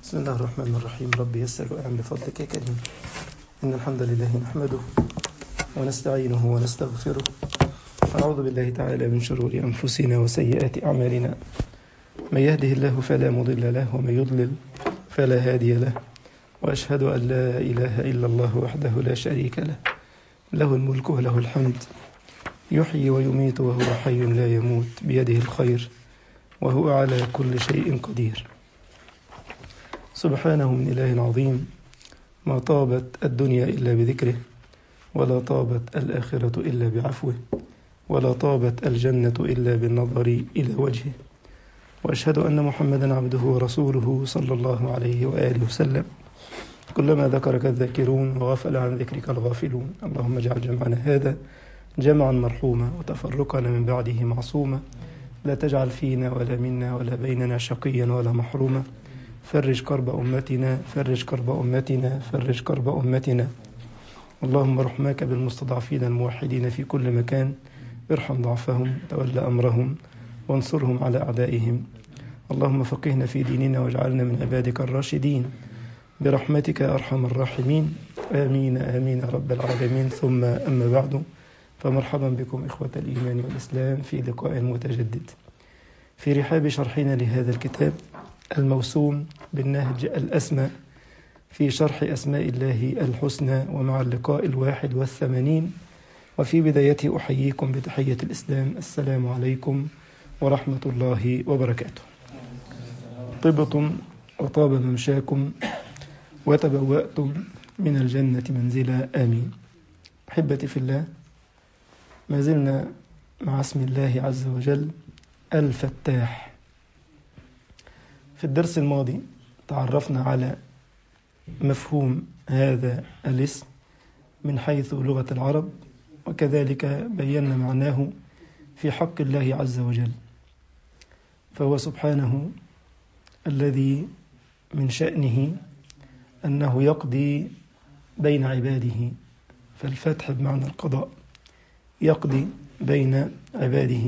بسم الله الرحمن الرحيم رب يسر وأعن بفضلك يا كريم إن الحمد لله نحمده ونستعينه ونستغفره ونعوذ بالله تعالى من شرور أنفسنا وسيئات أعمالنا من يهده الله فلا مضل له ومن يضلل فلا هادي له وأشهد أن لا إله إلا الله وحده لا شريك له له الملك وله الحمد يحيي ويميت وهو حي لا يموت بيده الخير وهو على كل شيء قدير سبحانه من إله عظيم ما طابت الدنيا إلا بذكره ولا طابت الآخرة إلا بعفوه ولا طابت الجنة إلا بالنظر إلى وجهه وأشهد أن محمدا عبده ورسوله صلى الله عليه وآله وسلم كلما ذكرك الذاكرون وغفل عن ذكرك الغافلون اللهم اجعل جمعنا هذا جمعا مرحوما وتفرقنا من بعده معصوما لا تجعل فينا ولا منا ولا بيننا شقيا ولا محروما فرج كرب أمتنا فرج كرب أمتنا فرج كرب أمتنا اللهم رحماك بالمستضعفين الموحدين في كل مكان ارحم ضعفهم تول أمرهم وانصرهم على أعدائهم اللهم فقهنا في ديننا واجعلنا من عبادك الراشدين برحمتك يا أرحم الراحمين آمين آمين يا رب العالمين ثم أما بعد فمرحبا بكم إخوة الإيمان والإسلام في لقاء متجدد في رحاب شرحنا لهذا الكتاب الموسوم بالنهج الأسمى في شرح أسماء الله الحسنى ومع اللقاء الواحد والثمانين وفي بدايته أحييكم بتحية الإسلام السلام عليكم ورحمة الله وبركاته طبتم وطاب ممشاكم وتبوأتم من الجنة منزلا آمين أحبتي في الله ما زلنا مع اسم الله عز وجل الفتاح في الدرس الماضي تعرفنا على مفهوم هذا الاسم من حيث لغة العرب وكذلك بينا معناه في حق الله عز وجل فهو سبحانه الذي من شأنه أنه يقضي بين عباده فالفتح بمعنى القضاء يقضي بين عباده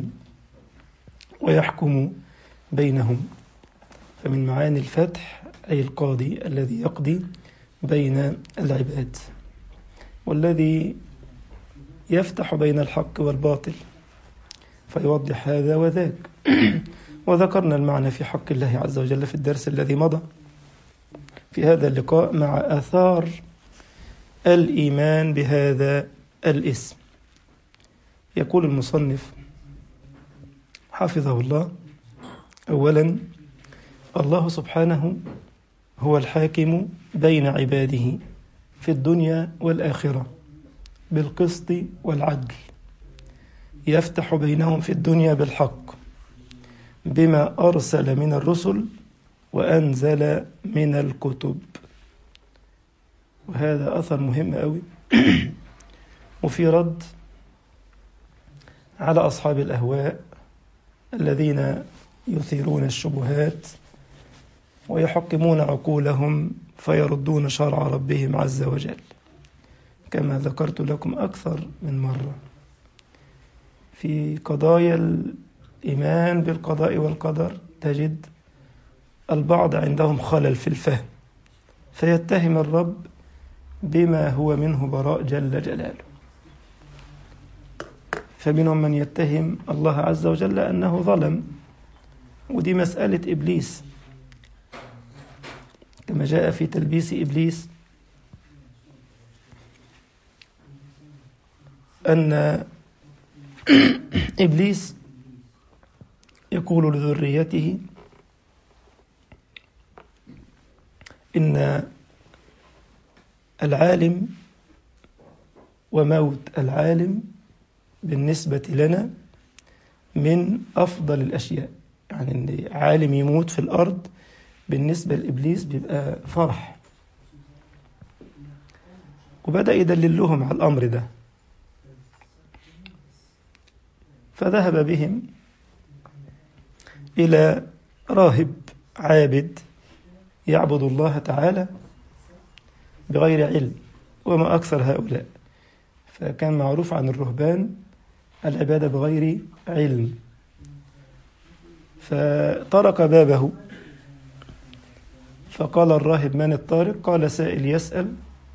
ويحكم بينهم فمن معاني الفتح أي القاضي الذي يقضي بين العباد والذي يفتح بين الحق والباطل فيوضح هذا وذاك وذكرنا المعنى في حق الله عز وجل في الدرس الذي مضى في هذا اللقاء مع آثار الإيمان بهذا الاسم يقول المصنف حفظه الله أولا الله سبحانه هو الحاكم بين عباده في الدنيا والآخرة بالقسط والعدل يفتح بينهم في الدنيا بالحق بما أرسل من الرسل وأنزل من الكتب وهذا أثر مهم أوي وفي رد على أصحاب الأهواء الذين يثيرون الشبهات ويحكمون عقولهم فيردون شرع ربهم عز وجل كما ذكرت لكم أكثر من مرة في قضايا الإيمان بالقضاء والقدر تجد البعض عندهم خلل في الفهم فيتهم الرب بما هو منه براء جل جلاله فمنهم من يتهم الله عز وجل أنه ظلم ودي مسألة إبليس كما جاء في تلبيس إبليس أن إبليس يقول لذريته إن العالم وموت العالم بالنسبة لنا من أفضل الأشياء يعني إن عالم يموت في الأرض بالنسبة لإبليس بيبقى فرح وبدأ يدللهم على الأمر ده فذهب بهم إلى راهب عابد يعبد الله تعالى بغير علم وما أكثر هؤلاء فكان معروف عن الرهبان العبادة بغير علم فطرق بابه فقال الراهب من الطارق قال سائل يسأل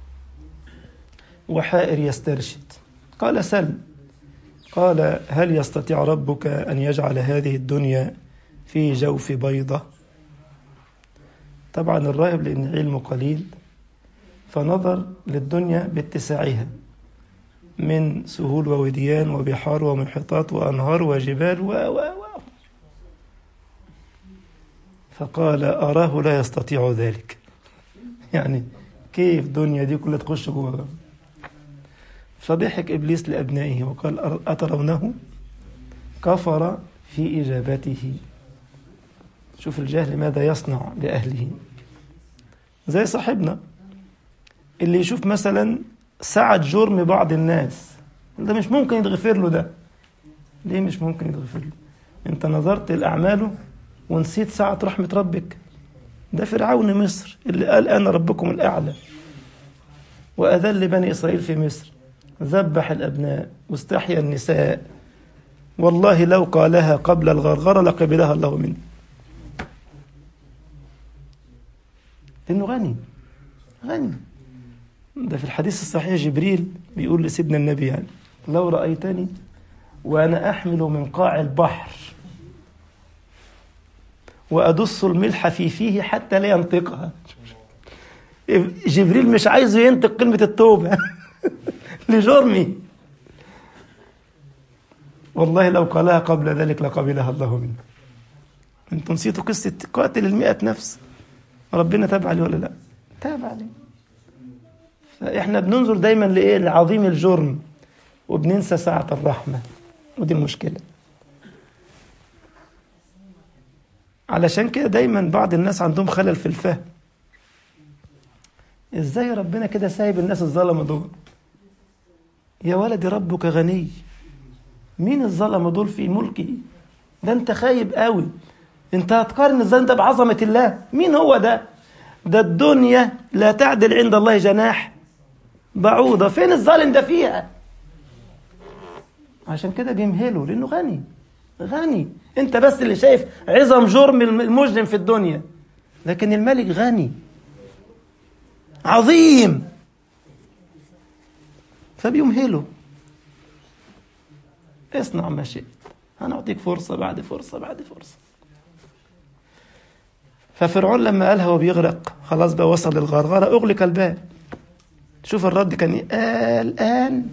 وحائر يسترشد قال سل قال هل يستطيع ربك أن يجعل هذه الدنيا في جوف بيضة طبعا الراهب لأن علمه قليل فنظر للدنيا باتساعها من سهول ووديان وبحار ومحيطات وأنهار وجبال و و و فقال أراه لا يستطيع ذلك يعني كيف الدنيا دي كلها تخش جوه فضحك إبليس لأبنائه وقال أترونه كفر في إجابته شوف الجهل ماذا يصنع بأهله زي صاحبنا اللي يشوف مثلا سعة جرم بعض الناس ده مش ممكن يتغفر له ده ليه مش ممكن يتغفر له انت نظرت لأعماله ونسيت ساعة رحمة ربك ده فرعون مصر اللي قال أنا ربكم الأعلى وأذل بني إسرائيل في مصر ذبح الأبناء واستحيا النساء والله لو قالها قبل الغرغرة لقبلها الله منه لأنه غني غني ده في الحديث الصحيح جبريل بيقول لسيدنا النبي يعني لو رأيتني وأنا أحمل من قاع البحر وأدس الملح في فيه حتى لا ينطقها جبريل مش عايزه ينطق كلمة التوبة لجرمي والله لو قالها قبل ذلك لقبلها الله منه انتوا نسيتوا قصة قاتل المئة نفس ربنا تاب عليه ولا لا تاب عليه فاحنا بننظر دايما لايه لعظيم الجرم وبننسى ساعة الرحمة ودي المشكلة علشان كده دايما بعض الناس عندهم خلل في الفهم ازاي ربنا كده سايب الناس الظلمة دول يا ولدي ربك غني مين الظلمة دول في ملكه ده انت خايب قوي انت هتقارن الظالم ده بعظمة الله مين هو ده ده الدنيا لا تعدل عند الله جناح بعوضة فين الظالم ده فيها عشان كده بيمهله لانه غني غني انت بس اللي شايف عظم جرم المجرم في الدنيا لكن الملك غني عظيم فبيمهله اصنع ما شئت هنعطيك فرصة بعد فرصة بعد فرصة ففرعون لما قالها وبيغرق خلاص بقى وصل للغرغرة أغلق الباب شوف الرد كان ايه الآن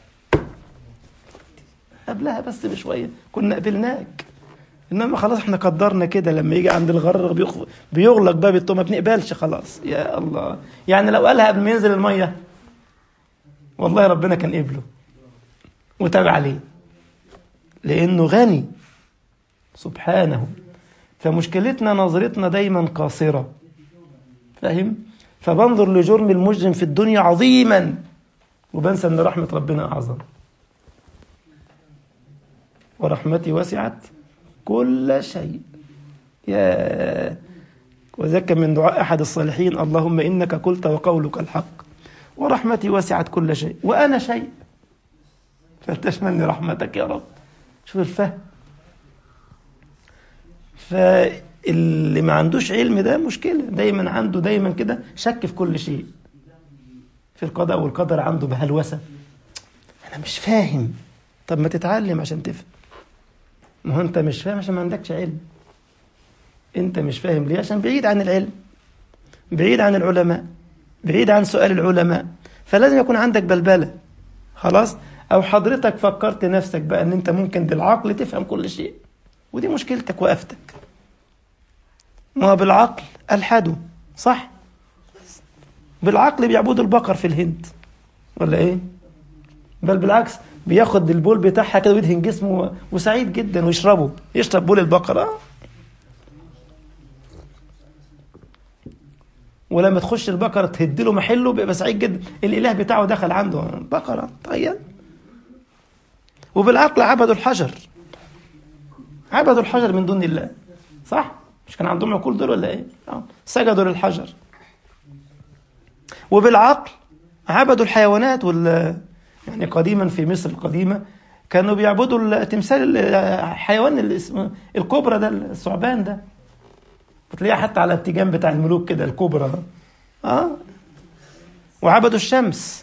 قبلها بس بشوية كنا قبلناك إنما خلاص احنا قدرنا كده لما يجي عند الغرغر بيخ... بيغلق باب التوبة ما بنقبلش خلاص يا الله يعني لو قالها قبل ما ينزل المية والله ربنا كان قبله وتابع عليه لأنه غني سبحانه فمشكلتنا نظرتنا دايما قاصرة فاهم فبنظر لجرم المجرم في الدنيا عظيما وبنسى ان رحمة ربنا أعظم ورحمتي وسعت كل شيء يا وذاك من دعاء أحد الصالحين اللهم إنك قلت وقولك الحق ورحمتي وسعت كل شيء وأنا شيء فلتشملني رحمتك يا رب شوف الفهم فاللي ما عندوش علم ده مشكلة دايما عنده دايما كده شك في كل شيء في القضاء والقدر عنده بهلوسة أنا مش فاهم طب ما تتعلم عشان تفهم ما هو أنت مش فاهم عشان ما عندكش علم أنت مش فاهم ليه عشان بعيد عن العلم بعيد عن العلماء بعيد عن سؤال العلماء فلازم يكون عندك بلبلة خلاص أو حضرتك فكرت نفسك بقى أن أنت ممكن بالعقل تفهم كل شيء ودي مشكلتك وقفتك ما بالعقل ألحدوا صح بالعقل بيعبدوا البقر في الهند ولا ايه بل بالعكس بياخد البول بتاعها كده ويدهن جسمه وسعيد جدا ويشربه يشرب بول البقرة ولما تخش البقرة تهد له محله بيبقى سعيد جدا الإله بتاعه دخل عنده بقرة تخيل وبالعقل عبدوا الحجر عبدوا الحجر من دون الله صح مش كان عندهم عقول دول ولا ايه آه. سجدوا للحجر وبالعقل عبدوا الحيوانات وال يعني قديما في مصر القديمة كانوا بيعبدوا تمثال الحيوان اللي اسمه الكبرى ده الثعبان ده بتلاقيها حتى على التيجان بتاع الملوك كده الكبرى اه وعبدوا الشمس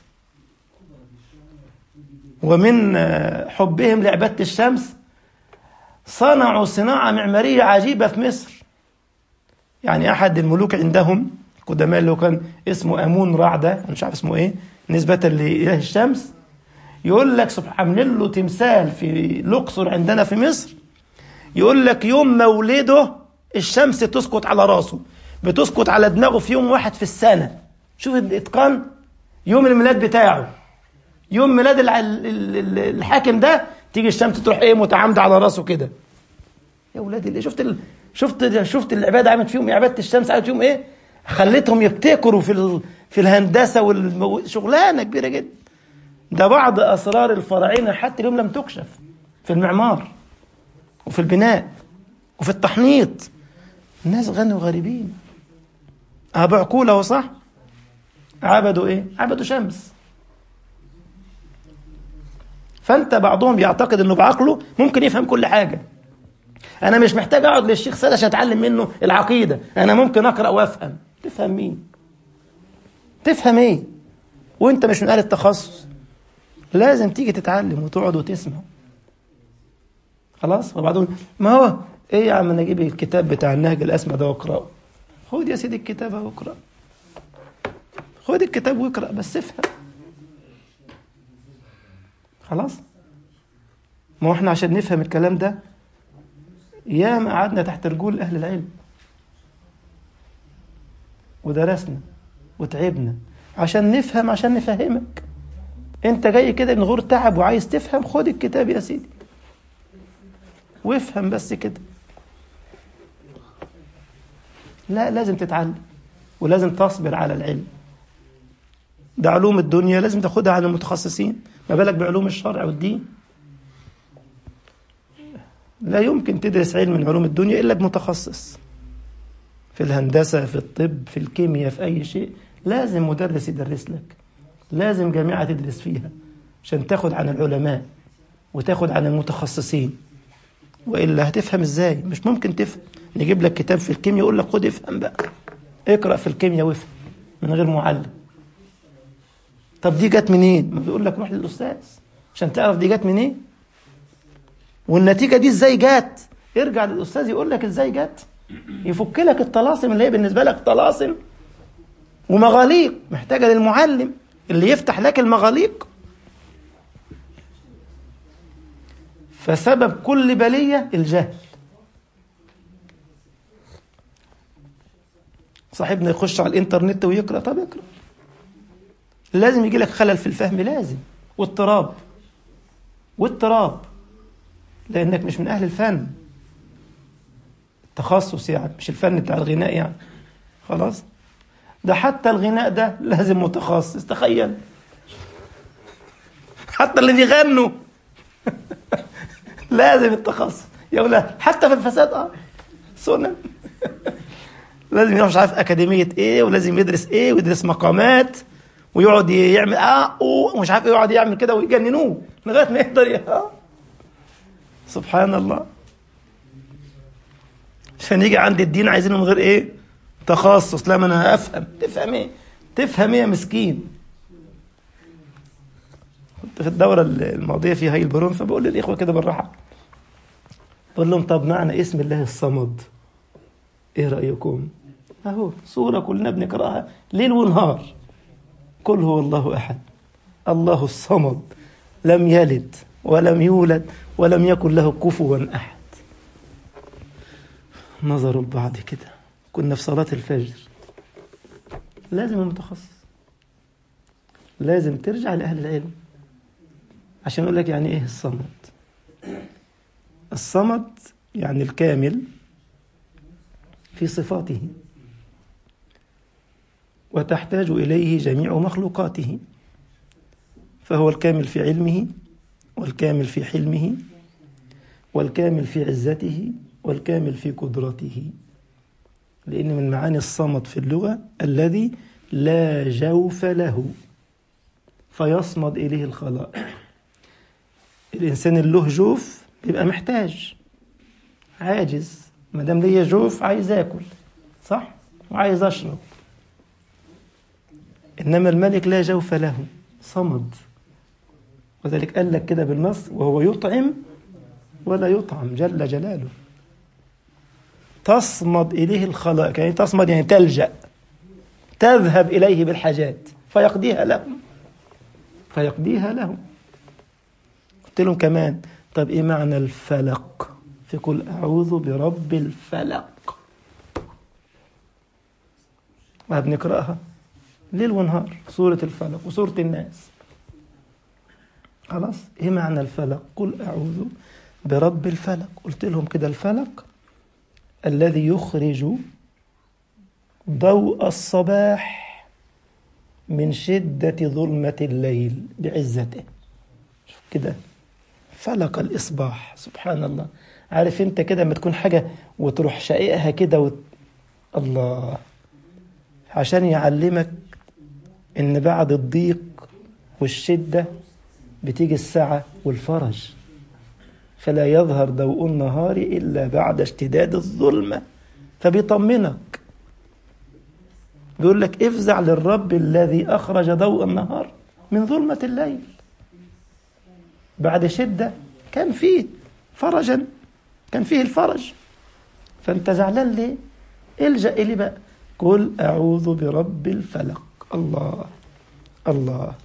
ومن حبهم لعبادة الشمس صنعوا صناعة معمارية عجيبة في مصر يعني أحد الملوك عندهم القدماء اللي هو كان اسمه أمون رعدة مش عارف اسمه إيه نسبة لإله الشمس يقول لك عاملين له تمثال في الأقصر عندنا في مصر يقول لك يوم مولده الشمس تسقط على راسه بتسقط على دماغه في يوم واحد في السنة شوف الإتقان يوم الميلاد بتاعه يوم ميلاد الحاكم ده تيجي الشمس تروح ايه متعامده على راسه كده يا ولادي اللي شفت ال... شفت شفت العباده عملت فيهم عباده الشمس عملت فيهم ايه خلتهم يبتكروا في ال... في الهندسه والشغلانه كبيره جدا ده بعض اسرار الفراعنه حتى اليوم لم تكشف في المعمار وفي البناء وفي التحنيط الناس غنوا غريبين ابو عقوله صح عبدوا ايه عبدوا شمس فانت بعضهم يعتقد انه بعقله ممكن يفهم كل حاجه انا مش محتاج اقعد للشيخ سيد عشان اتعلم منه العقيده انا ممكن اقرا وافهم تفهم مين تفهم ايه وانت مش من اهل التخصص لازم تيجي تتعلم وتقعد وتسمع خلاص وبعدين ما هو ايه يا عم انا اجيب الكتاب بتاع النهج الاسمى ده واقراه خد يا سيدي الكتاب واقرا خد الكتاب واقرا بس افهم خلاص ما هو احنا عشان نفهم الكلام ده ياما قعدنا تحت رجول اهل العلم ودرسنا وتعبنا عشان نفهم عشان نفهمك انت جاي كده من غير تعب وعايز تفهم خد الكتاب يا سيدي وافهم بس كده لا لازم تتعلم ولازم تصبر على العلم ده علوم الدنيا لازم تاخدها عن المتخصصين ما بالك بعلوم الشرع والدين لا يمكن تدرس علم من علوم الدنيا إلا بمتخصص في الهندسة في الطب في الكيمياء في أي شيء لازم مدرس يدرس لك لازم جامعة تدرس فيها عشان تاخد عن العلماء وتاخد عن المتخصصين وإلا هتفهم إزاي مش ممكن تفهم نجيب لك كتاب في الكيمياء يقول لك خد افهم بقى اقرأ في الكيمياء وافهم من غير معلم طب دي جت منين؟ ما بيقول لك روح للاستاذ عشان تعرف دي جت منين؟ والنتيجه دي ازاي جت؟ ارجع للاستاذ يقول لك ازاي جت يفك لك الطلاسم اللي هي بالنسبه لك طلاسم ومغاليق محتاجه للمعلم اللي يفتح لك المغاليق فسبب كل بليه الجهل صاحبنا يخش على الانترنت ويقرا طب اقرا لازم يجي لك خلل في الفهم لازم واضطراب واضطراب لانك مش من اهل الفن التخصص يعني مش الفن بتاع الغناء يعني خلاص ده حتى الغناء ده لازم متخصص تخيل حتى اللي بيغنوا لازم التخصص يا ولاد حتى في الفساد اه سنن لازم يروح مش عارف اكاديميه ايه ولازم يدرس ايه ويدرس مقامات ويقعد يعمل اه ومش عارف يقعد يعمل كده ويجننوه لغايه ما يقدر اه سبحان الله عشان يجي عند الدين عايزينه من غير ايه تخصص لا ما انا افهم تفهم ايه تفهم ايه يا مسكين كنت في الدورة الماضية في هاي البرون فبقول للإخوة كده بالراحة بقول لهم طب معنى اسم الله الصمد ايه رأيكم اهو سورة كلنا بنقرأها ليل ونهار قل هو الله أحد الله الصمد لم يلد ولم يولد ولم يكن له كفوا أحد نظروا لبعض كده كنا في صلاة الفجر لازم المتخصص لازم ترجع لأهل العلم عشان يقول لك يعني إيه الصمد الصمد يعني الكامل في صفاته وتحتاج إليه جميع مخلوقاته فهو الكامل في علمه والكامل في حلمه والكامل في عزته والكامل في قدرته لأن من معاني الصمد في اللغة الذي لا جوف له فيصمد إليه الخلائق الإنسان اللي له جوف بيبقى محتاج عاجز ما دام ليا جوف عايز آكل صح وعايز اشرب انما الملك لا جوف له صمد وذلك قال لك كده بالنص وهو يطعم ولا يطعم جل جلاله تصمد اليه الخلائق يعني تصمد يعني تلجأ تذهب اليه بالحاجات فيقضيها لهم فيقضيها لهم قلت لهم كمان طب ايه معنى الفلق في قل اعوذ برب الفلق وبنقراها ليل ونهار سورة الفلق وسورة الناس خلاص ايه معنى الفلق قل اعوذ برب الفلق قلت لهم كده الفلق الذي يخرج ضوء الصباح من شدة ظلمة الليل بعزته شوف كده فلق الإصباح سبحان الله عارف انت كده لما تكون حاجة وتروح شقيقها كده وت... الله عشان يعلمك ان بعد الضيق والشدة بتيجي السعة والفرج فلا يظهر ضوء النهار إلا بعد اشتداد الظلمة فبيطمنك بيقول لك افزع للرب الذي أخرج ضوء النهار من ظلمة الليل بعد شدة كان فيه فرجا كان فيه الفرج فأنت زعلان ليه الجأ إلي بقى قل أعوذ برب الفلق الله الله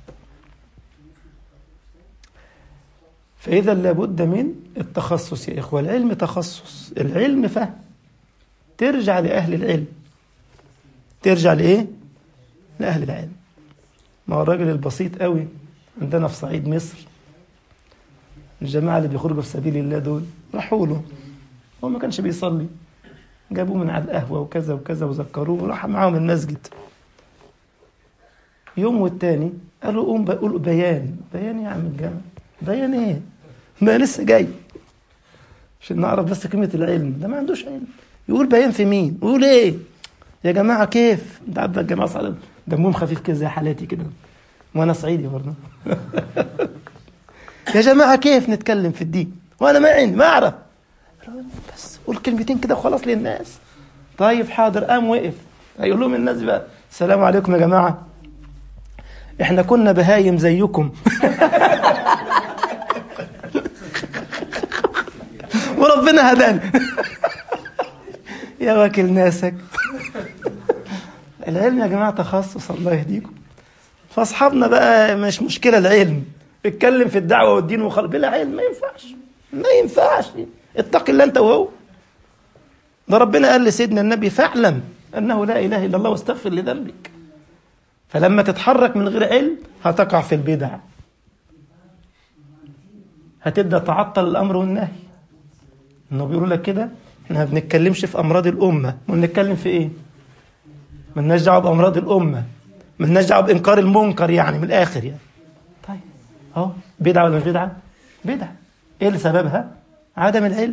فإذا لابد من التخصص يا إخوة العلم تخصص العلم فهم ترجع لأهل العلم ترجع لإيه؟ لأهل العلم ما هو الراجل البسيط قوي عندنا في صعيد مصر الجماعة اللي بيخرجوا في سبيل الله دول راحوا له هو ما كانش بيصلي جابوه من على القهوة وكذا وكذا وذكروه وراح معاهم المسجد يوم والتاني قالوا قوم بقول بيان بيان يا عم الجامع بيان ايه ما لسه جاي عشان نعرف بس قيمة العلم ده ما عندوش علم يقول بيان في مين ويقول ايه يا جماعة كيف انت عارف الجماعة صعيد دمهم خفيف كده زي حالاتي كده وانا صعيدي برضه يا جماعة كيف نتكلم في الدين وانا ما عندي ما اعرف بس قول كلمتين كده وخلاص للناس طيب حاضر قام وقف هيقول لهم الناس بقى السلام عليكم يا جماعة احنا كنا بهايم زيكم وربنا هدانا يا واكل ناسك العلم يا جماعة تخصص الله يهديكم فاصحابنا بقى مش مشكلة العلم اتكلم في الدعوة والدين وخل... بلا علم ما ينفعش ما ينفعش اتق الله انت وهو ده ربنا قال لسيدنا النبي فاعلم انه لا اله الا الله واستغفر لذنبك فلما تتحرك من غير علم هتقع في البدع هتبدا تعطل الامر والنهي انه بيقولوا لك كده احنا ما بنتكلمش في امراض الامه بنتكلم في ايه ملناش دعوه بامراض الامه ملناش دعوه بانكار المنكر يعني من الاخر يعني طيب اهو بدعه ولا مش بدعه بدعه ايه اللي سببها عدم العلم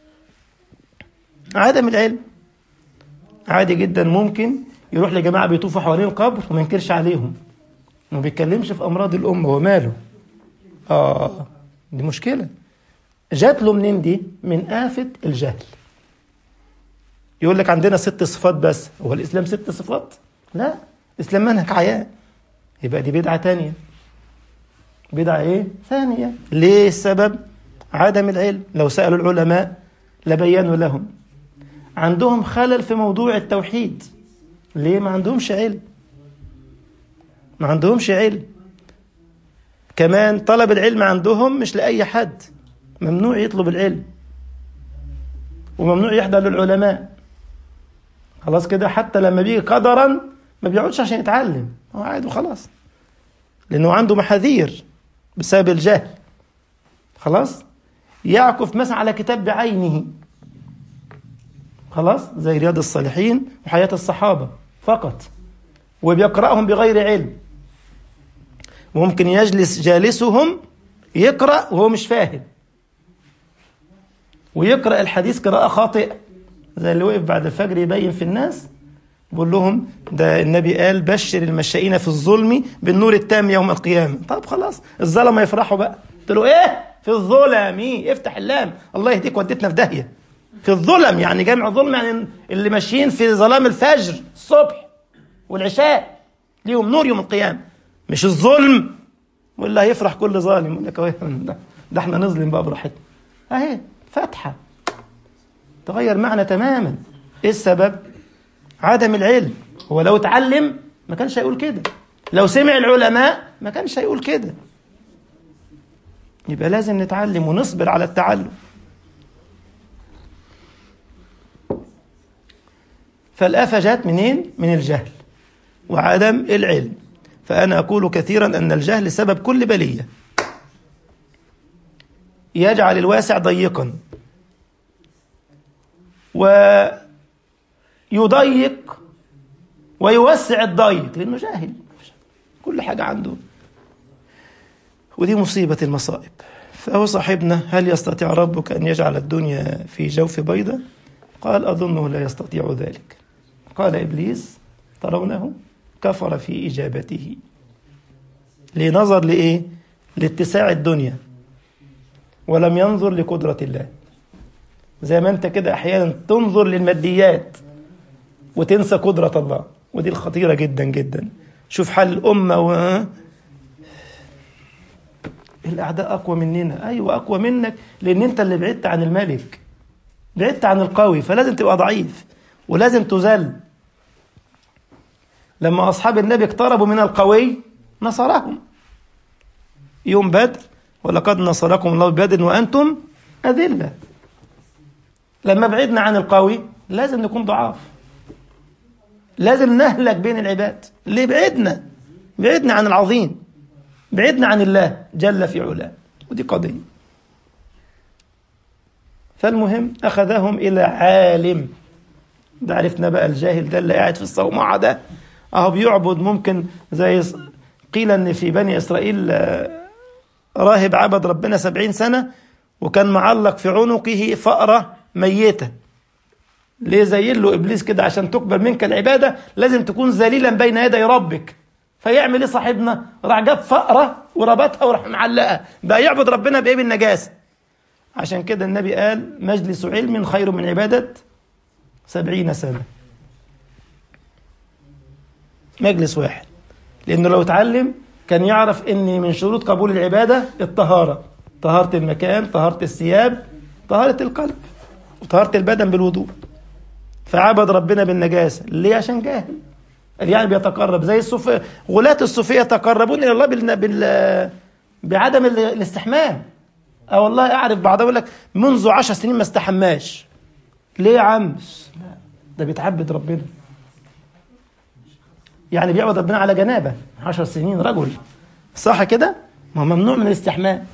عدم العلم عادي جدا ممكن يروح لجماعه بيطوفوا حوالين القبر وما ينكرش عليهم ما بيتكلمش في امراض الامه وماله اه دي مشكله جات له منين دي من آفة الجهل يقول لك عندنا ست صفات بس هو الإسلام ست صفات لا الإسلام منهج حياة يبقى دي بدعة تانية بدعة إيه ثانية ليه السبب عدم العلم لو سألوا العلماء لبينوا لهم عندهم خلل في موضوع التوحيد ليه ما عندهمش علم ما عندهمش علم كمان طلب العلم عندهم مش لأي حد ممنوع يطلب العلم وممنوع يحضر للعلماء خلاص كده حتى لما بيجي قدرا ما بيقعدش عشان يتعلم هو قاعد وخلاص لانه عنده محاذير بسبب الجهل خلاص يعكف مثلا على كتاب بعينه خلاص زي رياض الصالحين وحياة الصحابة فقط وبيقرأهم بغير علم وممكن يجلس جالسهم يقرأ وهو مش فاهم ويقرأ الحديث قراءة خاطئة زي اللي وقف بعد الفجر يبين في الناس بيقول لهم ده النبي قال بشر المشائين في الظلم بالنور التام يوم القيامة طب خلاص الظلمة يفرحوا بقى قلت له ايه في الظلم افتح اللام الله يهديك وديتنا في داهية في الظلم يعني جمع ظلم يعني اللي ماشيين في ظلام الفجر الصبح والعشاء ليهم نور يوم القيامة مش الظلم واللي هيفرح كل ظالم يقول لك ده, ده احنا نظلم بقى براحتنا اهي فتحة تغير معنى تماما ايه السبب عدم العلم هو لو اتعلم ما كانش هيقول كده لو سمع العلماء ما كانش هيقول كده يبقى لازم نتعلم ونصبر على التعلم فالآفة جات منين؟ من الجهل وعدم العلم فأنا أقول كثيرا أن الجهل سبب كل بلية يجعل الواسع ضيقا ويضيق ويوسع الضيق لأنه جاهل كل حاجة عنده ودي مصيبة المصائب فهو صاحبنا هل يستطيع ربك أن يجعل الدنيا في جوف بيضة قال أظنه لا يستطيع ذلك قال إبليس ترونه كفر في إجابته لنظر لإيه لاتساع الدنيا ولم ينظر لقدرة الله زي ما أنت كده أحيانا تنظر للماديات وتنسى قدرة الله ودي الخطيرة جدا جدا شوف حال الأمة و الأعداء أقوى مننا أيوة أقوى منك لأن أنت اللي بعدت عن الملك بعدت عن القوي فلازم تبقى ضعيف ولازم تذل لما أصحاب النبي اقتربوا من القوي نصرهم يوم بدر ولقد نصركم الله ببدر وأنتم أذلة لما بعدنا عن القوي لازم نكون ضعاف لازم نهلك بين العباد ليه بعدنا بعدنا عن العظيم بعدنا عن الله جل في علاه ودي قضية فالمهم أخذهم إلى عالم ده عرفنا بقى الجاهل ده اللي قاعد في الصومعة ده أهو بيعبد ممكن زي قيل أن في بني إسرائيل راهب عبد ربنا سبعين سنة وكان معلق في عنقه فأرة ميتة ليه زين له إبليس كده عشان تقبل منك العبادة لازم تكون ذليلا بين يدي ربك فيعمل ايه صاحبنا راح جاب فأرة وربطها وراح معلقها بقى يعبد ربنا بإيه بالنجاسة عشان كده النبي قال مجلس علم خير من عبادة سبعين سنة مجلس واحد لأنه لو اتعلم كان يعرف أن من شروط قبول العبادة الطهارة طهارة المكان طهارة الثياب طهارة القلب وطهارة البدن بالوضوء فعبد ربنا بالنجاسة ليه عشان جاهل يعني بيتقرب زي الصوفية غلاة الصوفية يتقربون إلى الله بال... بال... بعدم الاستحمام اه والله اعرف بعضهم يقول لك منذ عشر سنين ما استحماش ليه يا عم ده بيتعبد ربنا يعني بيعبد ربنا على جنابه عشر سنين رجل صح كده ما هو ممنوع من الاستحمام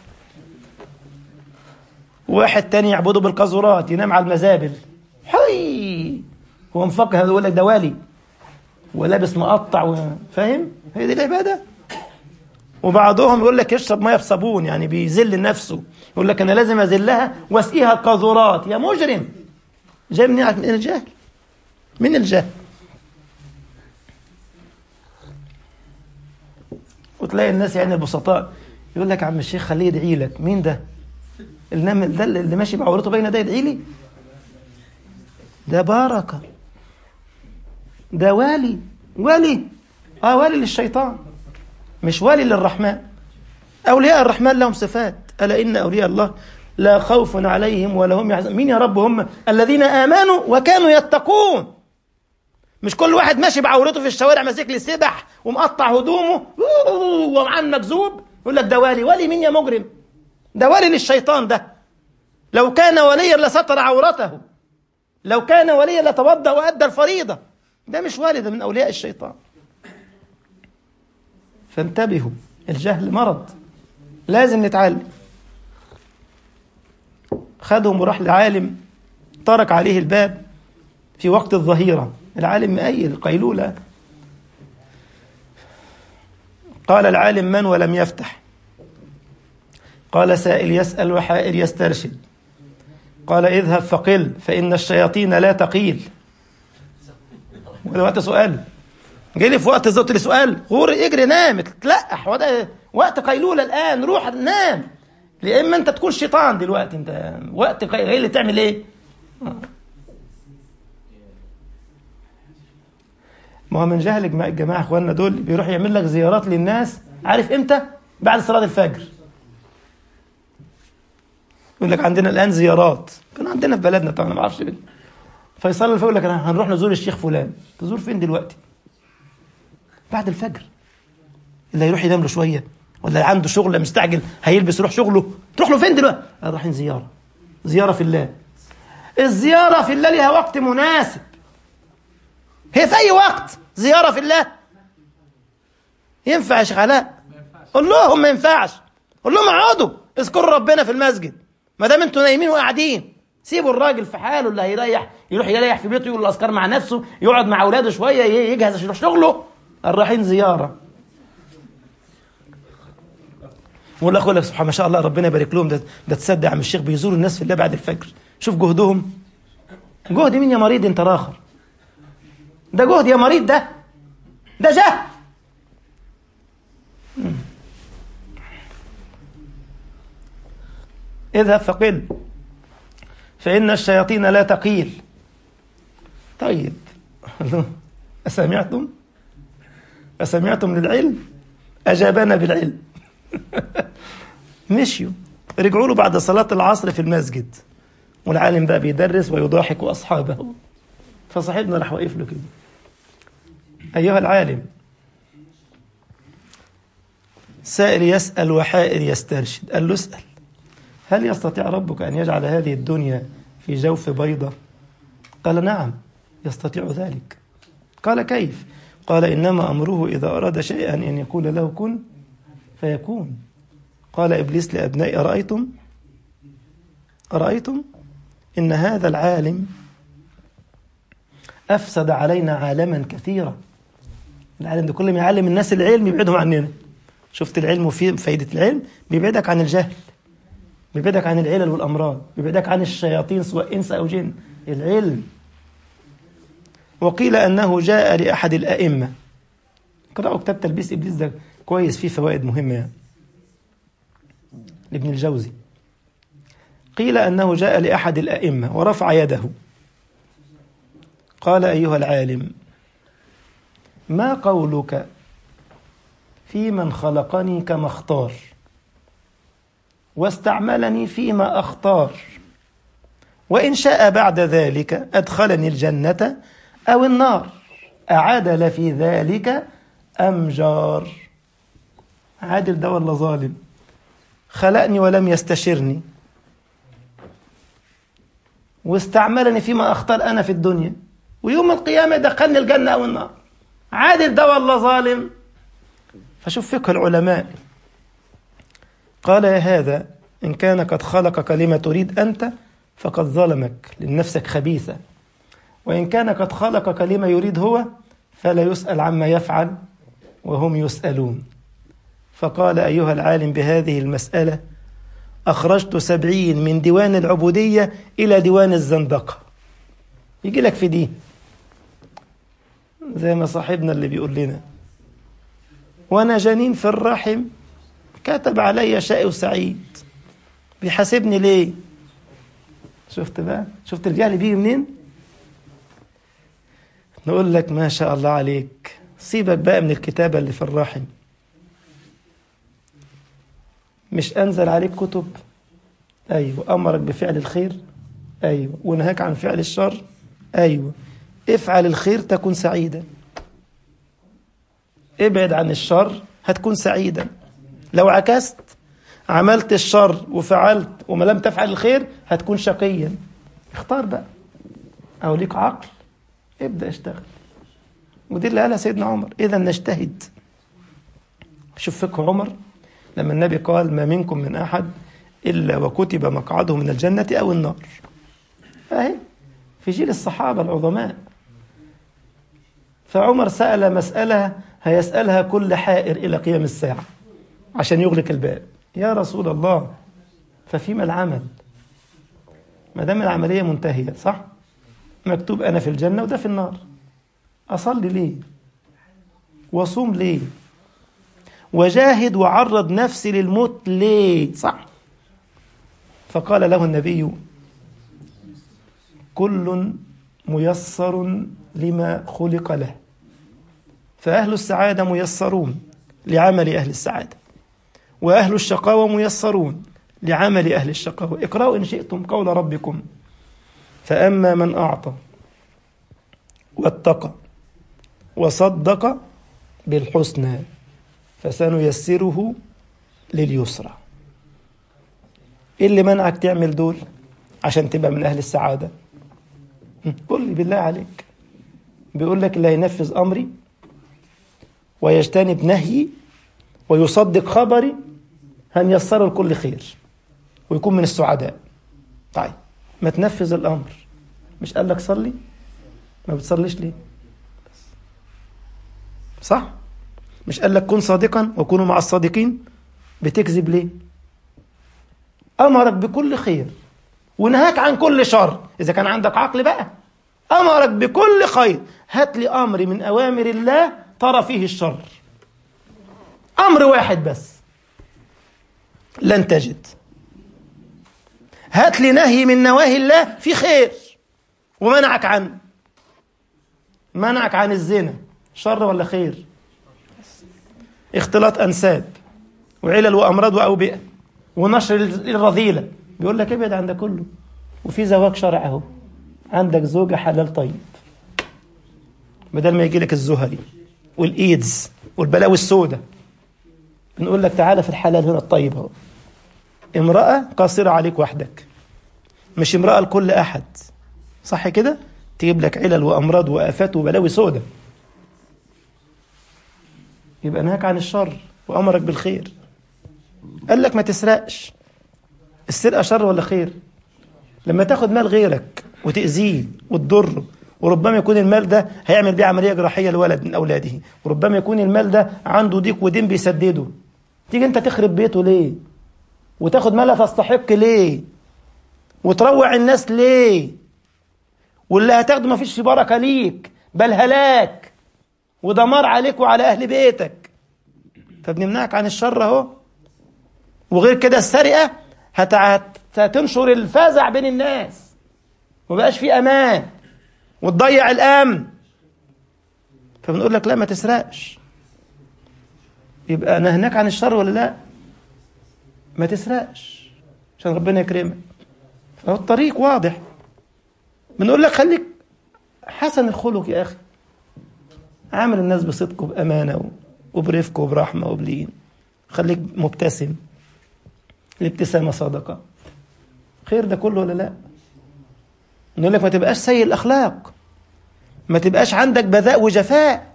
واحد تاني يعبده بالقاذورات ينام على المزابل حي هو مفكر يقول لك ده والي ولابس مقطع و... فاهم هي دي العباده وبعضهم يقول لك يشرب ميه بصابون يعني بيذل نفسه يقول لك انا لازم اذلها واسقيها قاذورات يا مجرم جاي من من الجهل من الجهل وتلاقي الناس يعني البسطاء يقول لك عم الشيخ خليه يدعي لك مين ده النمل ده اللي ماشي بعورته بين ده يدعي لي ده بركه ده والي والي اه والي للشيطان مش والي للرحمن أولياء الرحمن لهم صفات ألا إن أولياء الله لا خوف عليهم ولا هم يحزنون مين يا رب هم الذين آمنوا وكانوا يتقون مش كل واحد ماشي بعورته في الشوارع ماسك لي سبح ومقطع هدومه ومعاه مكذوب يقول لك ده والي والي مين يا مجرم ده والي للشيطان ده لو كان وليا لستر عورته لو كان وليا لتوضا وادى الفريضه ده مش والي ده من اولياء الشيطان فانتبهوا الجهل مرض لازم نتعلم خدهم وراح لعالم طرق عليه الباب في وقت الظهيرة العالم مأيل قيلولة قال العالم من ولم يفتح قال سائل يسأل وحائر يسترشد قال اذهب فقل فإن الشياطين لا تقيل وده وقت سؤال جالي في وقت الزوت سؤال غور اجري نام تلقح وده وقت قيلولة الآن روح نام يا إما أنت تكون شيطان دلوقتي أنت وقت قيلولة تعمل إيه؟ ما هو من جهل الجماعة الجماعة اخواننا دول بيروح يعمل لك زيارات للناس عارف امتى؟ بعد صلاة الفجر يقول لك عندنا الان زيارات كان عندنا في بلدنا طبعا ما اعرفش ليه. فيصلي الفجر يقول لك أنا هنروح نزور الشيخ فلان تزور فين دلوقتي؟ بعد الفجر اللي هيروح ينام له شويه ولا اللي عنده شغل مستعجل هيلبس يروح شغله تروح له فين دلوقتي؟ قال رايحين زياره زياره في الله الزياره في الله لها وقت مناسب هي في اي وقت زياره في الله ينفع يا شيخ علاء قول لهم ما ينفعش قول لهم اقعدوا اذكروا ربنا في المسجد ما دام انتوا نايمين وقاعدين سيبوا الراجل في حاله اللي هيريح يروح يريح في بيته يقول الاذكار مع نفسه يقعد مع اولاده شويه ي- يجهز عشان يروح شغله الرايحين زياره ولا اقول لك سبحان ما شاء الله ربنا يبارك لهم ده ده تصدق يا عم الشيخ بيزوروا الناس في الله بعد الفجر شوف جهدهم جهد مين يا مريض انت راخر ده جهد يا مريض ده ده جهل مم. اذهب فقل فإن الشياطين لا تقيل طيب أسمعتم أسمعتم للعلم أجابنا بالعلم مشيوا رجعوا له بعد صلاة العصر في المسجد والعالم بقى بيدرس ويضاحك أصحابه فصاحبنا راح واقف له كده أيها العالم سائل يسأل وحائر يسترشد قال له اسأل هل يستطيع ربك أن يجعل هذه الدنيا في جوف بيضة قال نعم يستطيع ذلك قال كيف قال إنما أمره إذا أراد شيئا أن يقول له كن فيكون قال إبليس لأبنائي أرأيتم أرأيتم إن هذا العالم أفسد علينا عالما كثيرا العالم ده كل ما يعلم الناس العلم يبعدهم عننا شفت العلم وفي فايدة العلم بيبعدك عن الجهل بيبعدك عن العلل والأمراض بيبعدك عن الشياطين سواء إنس أو جن العلم وقيل أنه جاء لأحد الأئمة قرأوا كتاب تلبيس إبليس ده كويس فيه فوائد مهمة يعني لابن الجوزي قيل أنه جاء لأحد الأئمة ورفع يده قال أيها العالم ما قولك في من خلقني كما اختار واستعملني فيما اختار وان شاء بعد ذلك ادخلني الجنه او النار اعدل في ذلك ام جار عادل ده ولا ظالم خلقني ولم يستشرني واستعملني فيما اختار انا في الدنيا ويوم القيامه دخلني الجنه او النار عادل ده ولا ظالم فشوف فقه العلماء قال يا هذا إن كان قد خلقك لما تريد أنت فقد ظلمك لنفسك خبيثة وإن كان قد خلقك لما يريد هو فلا يسأل عما يفعل وهم يسألون فقال أيها العالم بهذه المسألة أخرجت سبعين من ديوان العبودية إلى ديوان الزندقة يجي لك في دي زي ما صاحبنا اللي بيقول لنا وأنا جنين في الرحم كتب علي شقي وسعيد بيحاسبني ليه شفت بقى شفت الجهل بيجي منين نقول لك ما شاء الله عليك سيبك بقى من الكتابة اللي في الرحم مش أنزل عليك كتب أيوة أمرك بفعل الخير أيوة ونهاك عن فعل الشر أيوة افعل الخير تكن سعيدا ابعد عن الشر هتكون سعيدا لو عكست عملت الشر وفعلت وما لم تفعل الخير هتكون شقيا اختار بقى او ليك عقل ابدا اشتغل ودي اللي قالها سيدنا عمر اذا نجتهد شوف فقه عمر لما النبي قال ما منكم من احد الا وكتب مقعده من الجنه او النار اهي في جيل الصحابه العظماء فعمر سال مساله هيسالها كل حائر الى قيام الساعه عشان يغلق الباب يا رسول الله ففيما العمل ما دام العملية منتهية صح مكتوب أنا في الجنة وده في النار أصلي ليه وصوم ليه وجاهد وعرض نفسي للموت ليه صح فقال له النبي كل ميسر لما خلق له فأهل السعادة ميسرون لعمل أهل السعادة وأهل الشقاوة ميسرون لعمل أهل الشقاوة اقرأوا إن شئتم قول ربكم فأما من أعطى واتقى وصدق بالحسنى فسنيسره لليسرى ايه اللي منعك تعمل دول عشان تبقى من اهل السعاده قل لي بالله عليك بيقول لك اللي هينفذ امري ويجتنب نهيي ويصدق خبري هنيسره لكل خير ويكون من السعداء طيب ما تنفذ الامر مش قال لك صلي ما بتصليش ليه صح مش قال لك كن صادقا وكونوا مع الصادقين بتكذب ليه امرك بكل خير ونهاك عن كل شر اذا كان عندك عقل بقى امرك بكل خير هات لي امر من اوامر الله ترى فيه الشر امر واحد بس لن تجد هات لي نهي من نواهي الله في خير ومنعك عنه منعك عن الزنا شر ولا خير اختلاط انساب وعلل وامراض واوبئه ونشر الرذيله بيقول لك ابعد عن ده كله وفي زواج شرع اهو عندك زوجه حلال طيب بدل ما يجي لك الزهري والايدز والبلاوي السوداء بنقول لك تعالى في الحلال هنا الطيب اهو امراه قاصره عليك وحدك مش امراه لكل احد صح كده تجيب لك علل وامراض وافات وبلاوي سوداء يبقى نهاك عن الشر وامرك بالخير قال لك ما تسرقش السرقه شر ولا خير لما تاخد مال غيرك وتاذيه وتضره وربما يكون المال ده هيعمل بيه عمليه جراحيه لولد من اولاده وربما يكون المال ده عنده ضيق ودين بيسدده تيجي انت تخرب بيته ليه وتاخد ما لا تستحق ليه وتروع الناس ليه واللي هتاخده ما فيش بركه ليك بل هلاك ودمار عليك وعلى اهل بيتك فبنمنعك عن الشر اهو وغير كده السرقه هتنشر الفزع بين الناس ومبقاش في امان وتضيع الامن فبنقول لك لا ما تسرقش يبقى نهناك عن الشر ولا لا ما تسرقش عشان ربنا يكرمك فهو الطريق واضح بنقول لك خليك حسن الخلق يا اخي عامل الناس بصدق وبامانه وبرفق وبرحمه وبلين خليك مبتسم الابتسامه صدقه خير ده كله ولا لا نقول لك ما تبقاش سيء الاخلاق ما تبقاش عندك بذاء وجفاء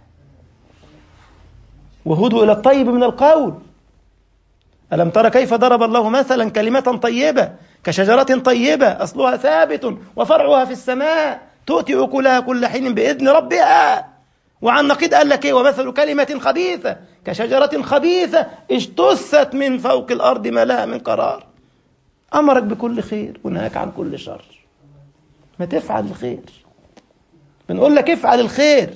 وهدوا الى الطيب من القول الم تر كيف ضرب الله مثلا كلمه طيبه كشجره طيبه اصلها ثابت وفرعها في السماء تؤتي اكلها كل حين باذن ربها وعن نقيض قال لك ايه ومثل كلمه خبيثه كشجره خبيثه اجتثت من فوق الارض ما لها من قرار امرك بكل خير ونهاك عن كل شر ما تفعل الخير بنقول لك افعل الخير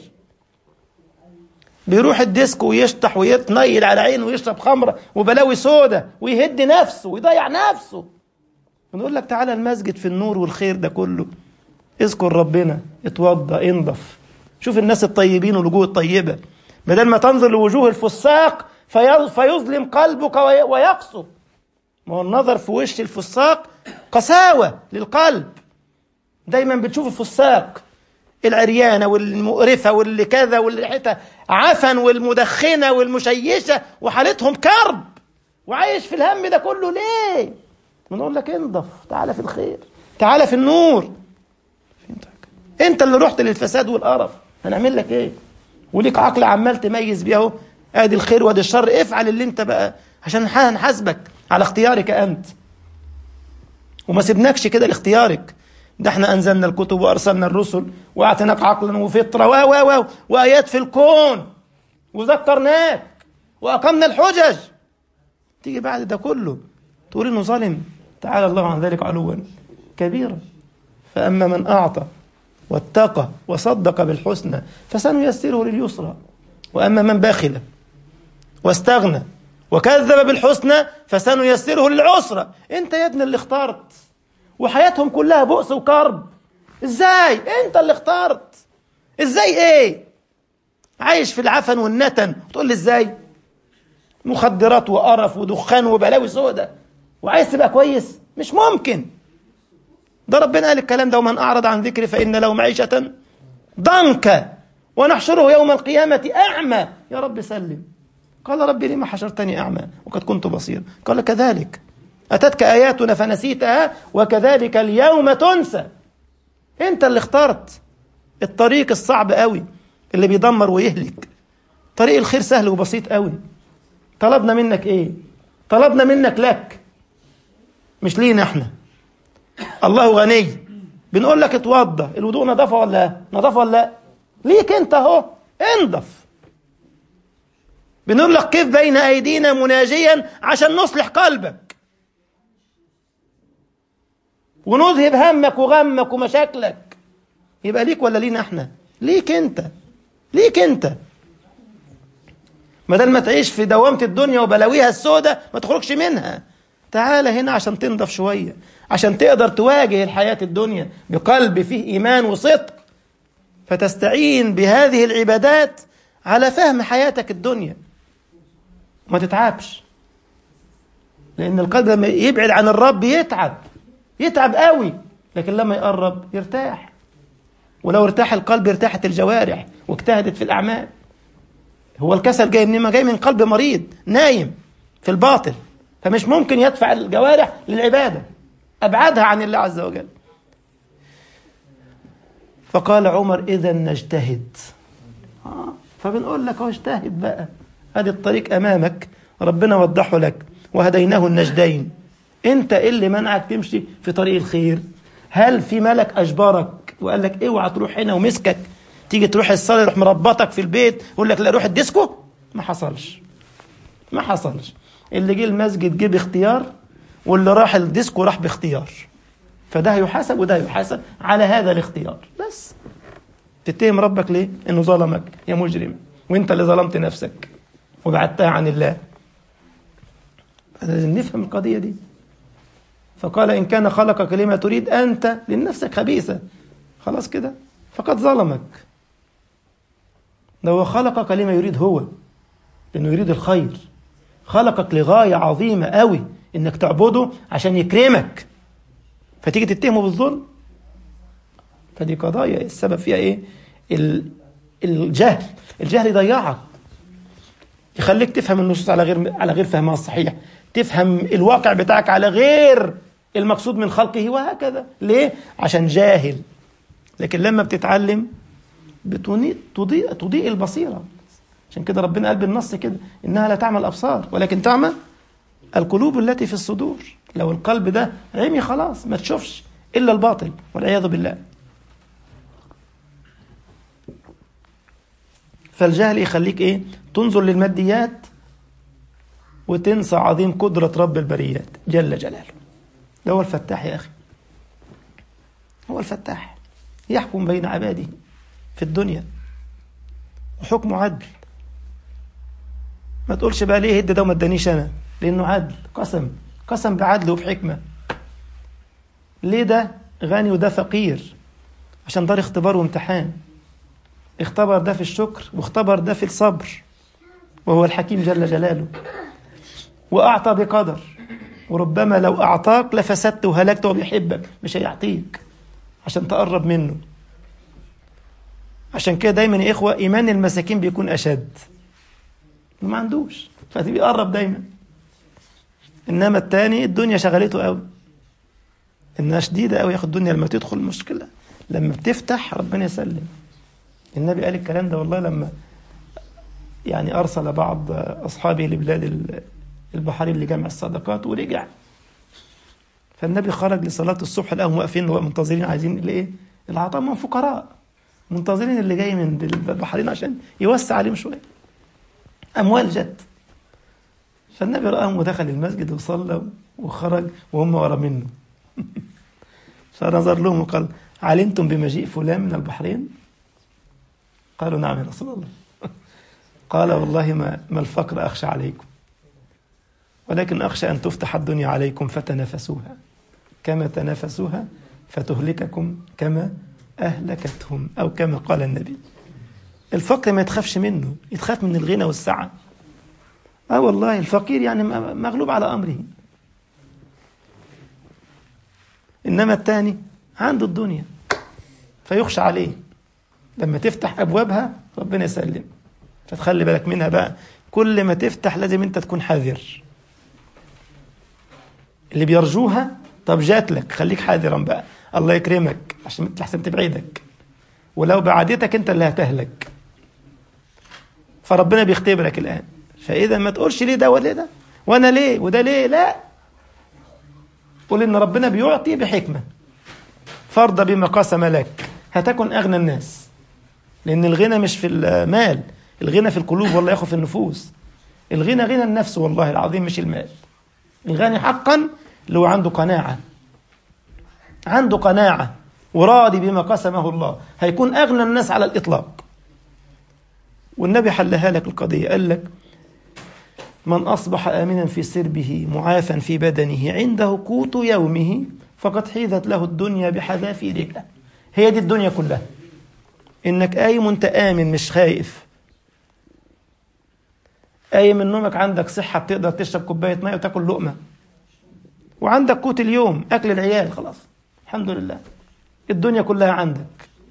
بيروح الديسكو ويشطح ويتنيل على عينه ويشرب خمرة وبلاوي سودة ويهد نفسه ويضيع نفسه بنقول لك تعالى المسجد في النور والخير ده كله اذكر ربنا اتوضى انضف شوف الناس الطيبين والوجوه الطيبة بدل ما تنظر لوجوه الفساق فيظلم قلبك ويقسو ما هو النظر في وش الفساق قساوة للقلب دايما بتشوف الفساق العريانه والمقرفه واللي كذا واللي ريحتها عفن والمدخنه والمشيشه وحالتهم كرب وعايش في الهم ده كله ليه؟ بنقول لك انضف تعالى في الخير تعالى في النور انت اللي رحت للفساد والقرف هنعمل لك ايه؟ وليك عقل عمال تميز بيه اهو ادي الخير وادي الشر افعل اللي انت بقى عشان هنحاسبك على اختيارك انت وما سيبناكش كده لاختيارك ده احنا انزلنا الكتب وارسلنا الرسل واعطيناك عقلا وفطره و و و وايات في الكون وذكرناك واقمنا الحجج تيجي بعد ده كله تقول انه ظالم تعالى الله عن ذلك علوا كبيرا فاما من اعطى واتقى وصدق بالحسنى فسنيسره لليسرى واما من بخل واستغنى وكذب بالحسنى فسنيسره للعسرى انت يا ابن اللي اخترت وحياتهم كلها بؤس وكرب ازاي انت اللي اخترت ازاي ايه عايش في العفن والنتن تقول لي ازاي مخدرات وقرف ودخان وبلاوي سودة وعايز تبقى كويس مش ممكن ده ربنا قال الكلام ده ومن أعرض عن ذكري فإن له معيشة ضنكا ونحشره يوم القيامة أعمى يا رب سلم قال ربي لما حشرتني أعمى وقد كنت بصيرا قال كذلك أتتك آياتنا فنسيتها وكذلك اليوم تنسى أنت اللي اخترت الطريق الصعب قوي اللي بيدمر ويهلك طريق الخير سهل وبسيط قوي طلبنا منك ايه طلبنا منك لك مش لينا احنا الله غني بنقول لك اتوضى الوضوء نظافه ولا نظافه ولا لا ليك انت اهو انضف بنقول لك كيف بين ايدينا مناجيا عشان نصلح قلبك ونذهب همك وغمك ومشاكلك يبقى ليك ولا لينا احنا ليك انت ليك انت بدل ما تعيش في دوامة الدنيا وبلاويها السوداء ما تخرجش منها تعال هنا عشان تنضف شوية عشان تقدر تواجه الحياة الدنيا بقلب فيه إيمان وصدق فتستعين بهذه العبادات على فهم حياتك الدنيا ما تتعبش لأن القلب لما يبعد عن الرب يتعب يتعب قوي لكن لما يقرب يرتاح ولو ارتاح القلب ارتاحت الجوارح واجتهدت في الأعمال هو الكسل جاي منين؟ ما جاي من قلب مريض نايم في الباطل فمش ممكن يدفع الجوارح للعبادة أبعدها عن الله عز وجل فقال عمر إذا نجتهد آه فبنقول لك اجتهد بقى ادي الطريق أمامك ربنا وضحه لك وهديناه النجدين انت ايه اللي منعك تمشي في طريق الخير هل في ملك اجبرك وقال لك اوعى تروح هنا ومسكك تيجي تروح الصلاه يروح مربطك في البيت يقول لك لا روح الديسكو ما حصلش ما حصلش اللي جه المسجد جه باختيار واللي راح الديسكو راح باختيار فده يحاسب وده يحاسب على هذا الاختيار بس تتهم ربك ليه انه ظلمك يا مجرم وانت اللي ظلمت نفسك وبعدتها عن الله لازم نفهم القضيه دي فقال ان كان خلقك لما تريد انت لنفسك خبيثه خلاص كده فقد ظلمك ده هو خلقك لما يريد هو لأنه يريد الخير خلقك لغاية عظيمة قوي إنك تعبده عشان يكرمك فتيجي تتهمه بالظلم فدي قضايا السبب فيها إيه الجهل الجهل يضيعك يخليك تفهم النصوص على غير على غير فهمها الصحيح تفهم الواقع بتاعك على غير المقصود من خلقه وهكذا ليه عشان جاهل لكن لما بتتعلم بتضيء تضيء, تضيء البصيرة عشان كده ربنا قال بالنص كده إنها لا تعمى الأبصار ولكن تعمى القلوب التي في الصدور لو القلب ده عمي خلاص ما تشوفش إلا الباطل والعياذ بالله فالجهل يخليك إيه تنظر للماديات وتنسى عظيم قدرة رب البريات جل جلاله ده هو الفتاح يا أخي هو الفتاح يحكم بين عباده في الدنيا وحكمه عدل ما تقولش بقى ليه هد ده وما ادانيش انا لانه عدل قسم قسم بعدل وبحكمه ليه ده غني وده فقير عشان ده اختبار وامتحان اختبر ده في الشكر واختبر ده في الصبر وهو الحكيم جل جلاله واعطى بقدر وربما لو اعطاك لفسدت وهلكت وبيحبك مش هيعطيك عشان تقرب منه عشان كده دايما يا إخوة إيمان المساكين بيكون أشد ما عندوش فبيقرب دايما إنما التاني الدنيا شغلته قوي إنها شديدة قوي ياخد الدنيا لما تدخل المشكلة لما بتفتح ربنا يسلم النبي قال الكلام ده والله لما يعني أرسل بعض أصحابه لبلاد البحرين لجمع الصدقات ورجع فالنبي خرج لصلاة الصبح لقاهم واقفين منتظرين عايزين الايه؟ العطاء من فقراء منتظرين اللي جاي من البحرين عشان يوسع عليهم شويه اموال جت فالنبي راهم ودخل المسجد وصلى وخرج وهم ورا منه فنظر لهم وقال علمتم بمجيء فلان من البحرين قالوا نعم يا رسول الله قال والله ما, ما الفقر أخشى عليكم ولكن أخشى أن تفتح الدنيا عليكم فتنافسوها كما تنافسوها فتهلككم كما أهلكتهم أو كما قال النبي الفقر ما يتخافش منه يتخاف من الغنى والسعة اه والله الفقير يعني مغلوب على أمره إنما الثاني عنده الدنيا فيخشى عليه لما تفتح أبوابها ربنا يسلم فتخلي بالك منها بقى كل ما تفتح لازم أنت تكون حذر اللي بيرجوها طب جات لك خليك حذرا بقى الله يكرمك عشان تحسن تبعدك ولو بعدتك انت اللي هتهلك فربنا بيختبرك الان فاذا ما تقولش ليه ده ولا ده وانا ليه وده ليه لا قول ان ربنا بيعطي بحكمه فرض بما قسم لك هتكن اغنى الناس لان الغنى مش في المال الغنى في القلوب والله ياخذ في النفوس الغنى غنى النفس والله العظيم مش المال الغني حقا اللي هو عنده قناعه عنده قناعة وراضي بما قسمه الله هيكون أغنى الناس على الإطلاق والنبي حلها لك القضية قال لك من أصبح آمنا في سربه معافا في بدنه عنده قوت يومه فقد حيزت له الدنيا بحذافيرها هي دي الدنيا كلها إنك قايم وأنت آمن مش خايف قايم من نومك عندك صحة بتقدر تشرب كوباية مية وتاكل لقمة وعندك قوت اليوم أكل العيال خلاص الحمد لله الدنيا كلها عندك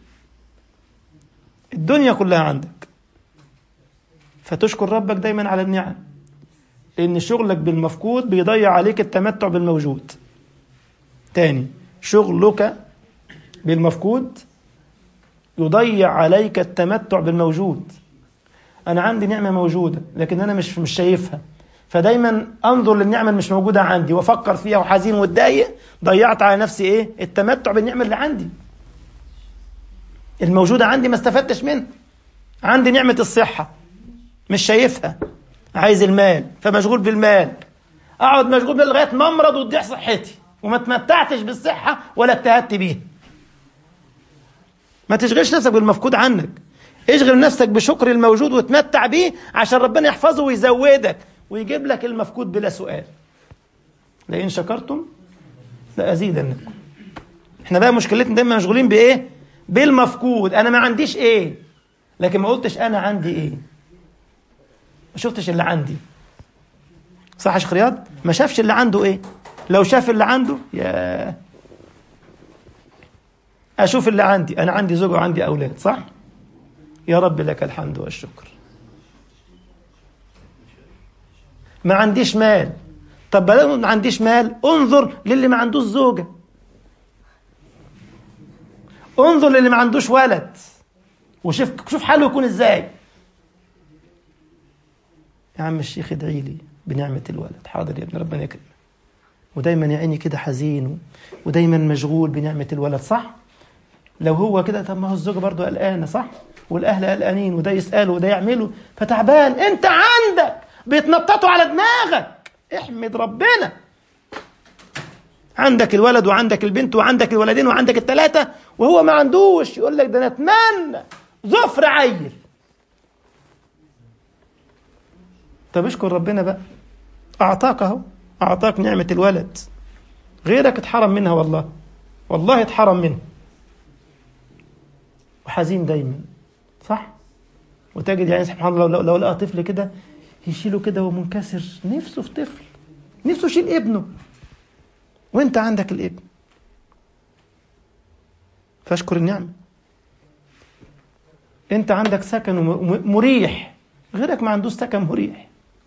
الدنيا كلها عندك فتشكر ربك دايما على النعم لأن شغلك بالمفقود بيضيع عليك التمتع بالموجود تاني شغلك بالمفقود يضيع عليك التمتع بالموجود أنا عندي نعمة موجودة لكن أنا مش مش شايفها فدايما انظر للنعمه اللي مش موجوده عندي وافكر فيها وحزين واتضايق ضيعت على نفسي ايه التمتع بالنعمه اللي عندي الموجوده عندي ما استفدتش منها عندي نعمه الصحه مش شايفها عايز المال فمشغول بالمال اقعد مشغول بالمال لغايه ما امرض وتضيع صحتي وما تمتعتش بالصحه ولا اجتهدت بيها ما تشغلش نفسك بالمفقود عنك اشغل نفسك بشكر الموجود وتمتع بيه عشان ربنا يحفظه ويزودك ويجيب لك المفقود بلا سؤال لئن شكرتم لأزيدنكم احنا بقى مشكلتنا دايما مشغولين بايه بالمفقود انا ما عنديش ايه لكن ما قلتش انا عندي ايه ما شفتش اللي عندي صح يا شيخ رياض ما شافش اللي عنده ايه لو شاف اللي عنده يا اشوف اللي عندي انا عندي زوجة وعندي اولاد صح يا رب لك الحمد والشكر ما عنديش مال طب بدل ما عنديش مال انظر للي ما عندوش زوجة انظر للي ما عندوش ولد وشوف شوف حاله يكون ازاي يا عم الشيخ ادعي لي بنعمة الولد حاضر يا ابن ربنا يكرمك ودايما يا عيني كده حزين ودايما مشغول بنعمة الولد صح لو هو كده طب ما هو الزوجة برضه قلقانة صح والأهل قلقانين وده يسأله وده يعمله فتعبان أنت عندك بيتنططوا على دماغك احمد ربنا عندك الولد وعندك البنت وعندك الولدين وعندك الثلاثة وهو ما عندوش يقول لك ده أنا أتمنى ظفر عيل طب اشكر ربنا بقى أعطاك أهو أعطاك نعمة الولد غيرك اتحرم منها والله والله اتحرم منها وحزين دايما صح وتجد يعني سبحان الله لو, لو لقى طفل كده يشيله كده ومنكسر نفسه في طفل نفسه يشيل ابنه وانت عندك الابن فاشكر النعمة انت عندك سكن مريح غيرك ما عندوش سكن مريح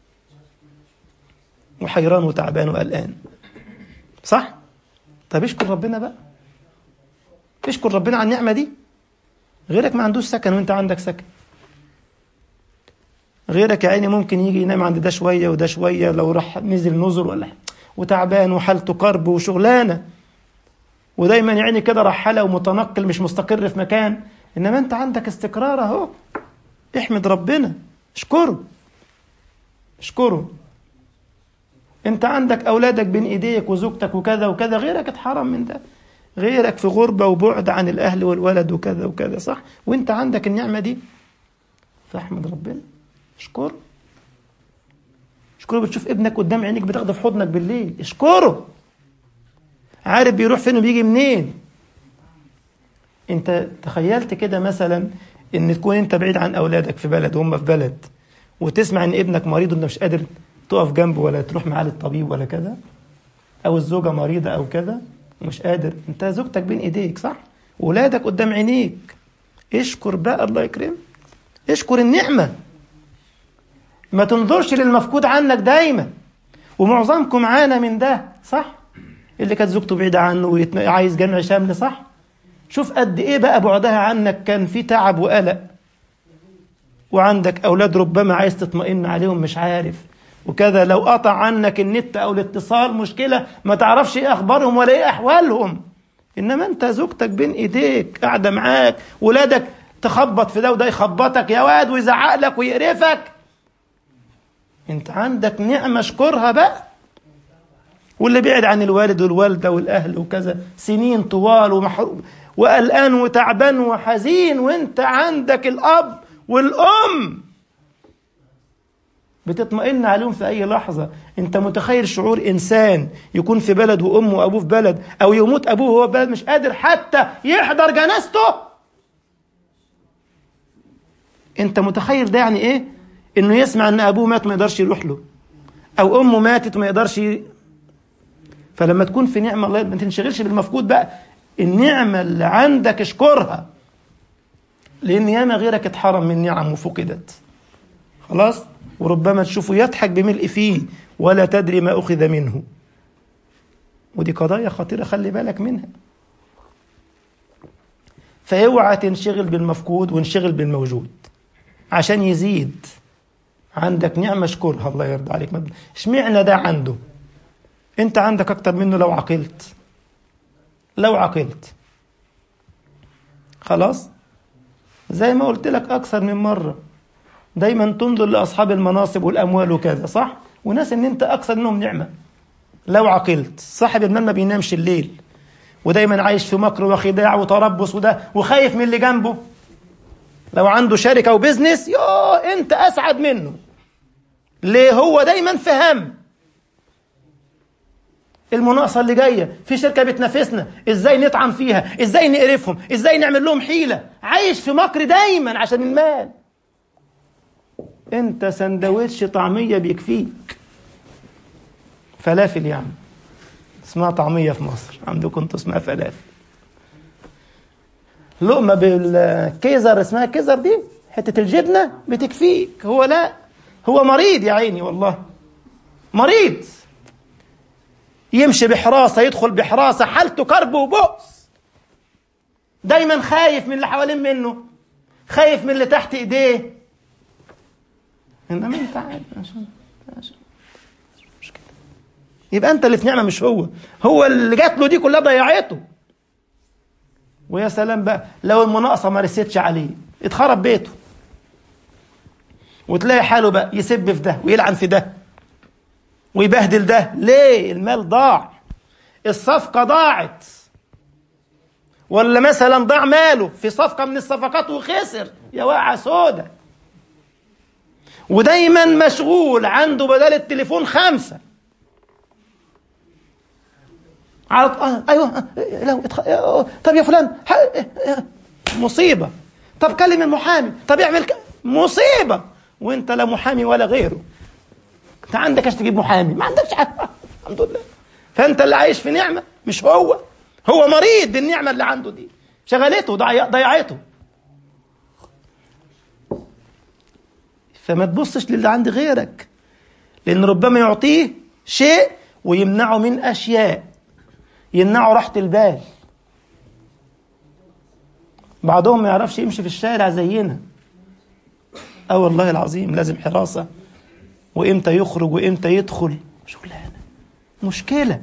وحيران وتعبان وقلقان صح طب اشكر ربنا بقى اشكر ربنا على النعمة دي غيرك ما عندوش سكن وانت عندك سكن غيرك يا عيني ممكن يجي ينام عند ده شويه وده شويه لو راح نزل نزر ولا وتعبان وحالته كرب وشغلانه ودايما يا عيني كده رحاله ومتنقل مش مستقر في مكان انما انت عندك استقرار اهو احمد ربنا اشكره اشكره انت عندك اولادك بين ايديك وزوجتك وكذا وكذا غيرك اتحرم من ده غيرك في غربة وبعد عن الأهل والولد وكذا وكذا صح وانت عندك النعمة دي فاحمد ربنا اشكره اشكره بتشوف ابنك قدام عينيك بتاخده في حضنك بالليل اشكره عارف بيروح فين وبيجي منين انت تخيلت كده مثلا ان تكون انت بعيد عن اولادك في بلد وهم في بلد وتسمع ان ابنك مريض وانت مش قادر تقف جنبه ولا تروح معاه للطبيب ولا كذا او الزوجه مريضه او كذا ومش قادر انت زوجتك بين ايديك صح ولادك قدام عينيك اشكر بقى الله يكرمك اشكر النعمه ما تنظرش للمفقود عنك دايما ومعظمكم عانى من ده صح اللي كانت زوجته بعيده عنه وعايز جمع شمل صح شوف قد ايه بقى بعدها عنك كان في تعب وقلق وعندك اولاد ربما عايز تطمئن عليهم مش عارف وكذا لو قطع عنك النت او الاتصال مشكله ما تعرفش ايه اخبارهم ولا ايه احوالهم انما انت زوجتك بين ايديك قاعده معاك ولادك تخبط في ده وده يخبطك يا واد ويزعق لك ويقرفك انت عندك نعمه اشكرها بقى واللي بعد عن الوالد والوالده والاهل وكذا سنين طوال ومحروم وقلقان وتعبان وحزين وانت عندك الاب والام بتطمئن عليهم في اي لحظه انت متخيل شعور انسان يكون في بلد وامه وابوه في بلد او يموت ابوه وهو في بلد مش قادر حتى يحضر جنازته انت متخيل ده يعني ايه انه يسمع ان ابوه مات ما يقدرش يروح له او امه ماتت ما يقدرش ي... فلما تكون في نعمه الله ما تنشغلش بالمفقود بقى النعمه اللي عندك اشكرها لان ياما غيرك اتحرم من نعم وفقدت خلاص وربما تشوفه يضحك بملء فيه ولا تدري ما اخذ منه ودي قضايا خطيره خلي بالك منها فاوعى تنشغل بالمفقود وانشغل بالموجود عشان يزيد عندك نعمه اشكرها الله يرضى عليك اشمعنى ده عنده انت عندك اكتر منه لو عقلت لو عقلت خلاص زي ما قلت لك اكثر من مره دايما تنظر لاصحاب المناصب والاموال وكذا صح وناس ان انت اكثر منهم نعمه لو عقلت صاحب المال ما بينامش الليل ودايما عايش في مكر وخداع وتربص وده وخايف من اللي جنبه لو عنده شركه وبزنس يوه انت اسعد منه ليه هو دايما في هم المناقصه اللي جايه في شركه بتنافسنا ازاي نطعن فيها ازاي نقرفهم ازاي نعمل لهم حيله عايش في مكر دايما عشان المال انت سندوتش طعميه بيكفيك فلافل يعني اسمها طعميه في مصر عندكم انتوا اسمها فلافل لقمه بالكيزر اسمها كيزر دي حته الجبنه بتكفيك هو لا هو مريض يا عيني والله مريض يمشي بحراسه يدخل بحراسه حالته كرب وبؤس دايما خايف من اللي حوالين منه خايف من اللي تحت ايديه انما انت عادي عشان عشان مش كده يبقى انت اللي في نعمه مش هو هو اللي جات له دي كلها ضيعته ويا سلام بقى لو المناقصه ما رستش عليه اتخرب بيته وتلاقي حاله بقى يسب في ده ويلعن في ده ويبهدل ده ليه المال ضاع الصفقة ضاعت ولا مثلا ضاع ماله في صفقة من الصفقات وخسر يا واقعة سودة ودايما مشغول عنده بدل التليفون خمسة على آه ايوه آه لو اتخ... آه طب يا فلان ح... مصيبة طب كلم المحامي طب اعمل ك... مصيبة وانت لا محامي ولا غيره انت عندك عشان تجيب محامي ما عندكش حاجه الحمد لله فانت اللي عايش في نعمه مش هو هو مريض بالنعمه اللي عنده دي شغلته ضيعته فما تبصش للي عند غيرك لان ربما يعطيه شيء ويمنعه من اشياء يمنعه راحه البال بعضهم ما يعرفش يمشي في الشارع زينا اه والله العظيم لازم حراسه وامتى يخرج وامتى يدخل شغلانه مشكله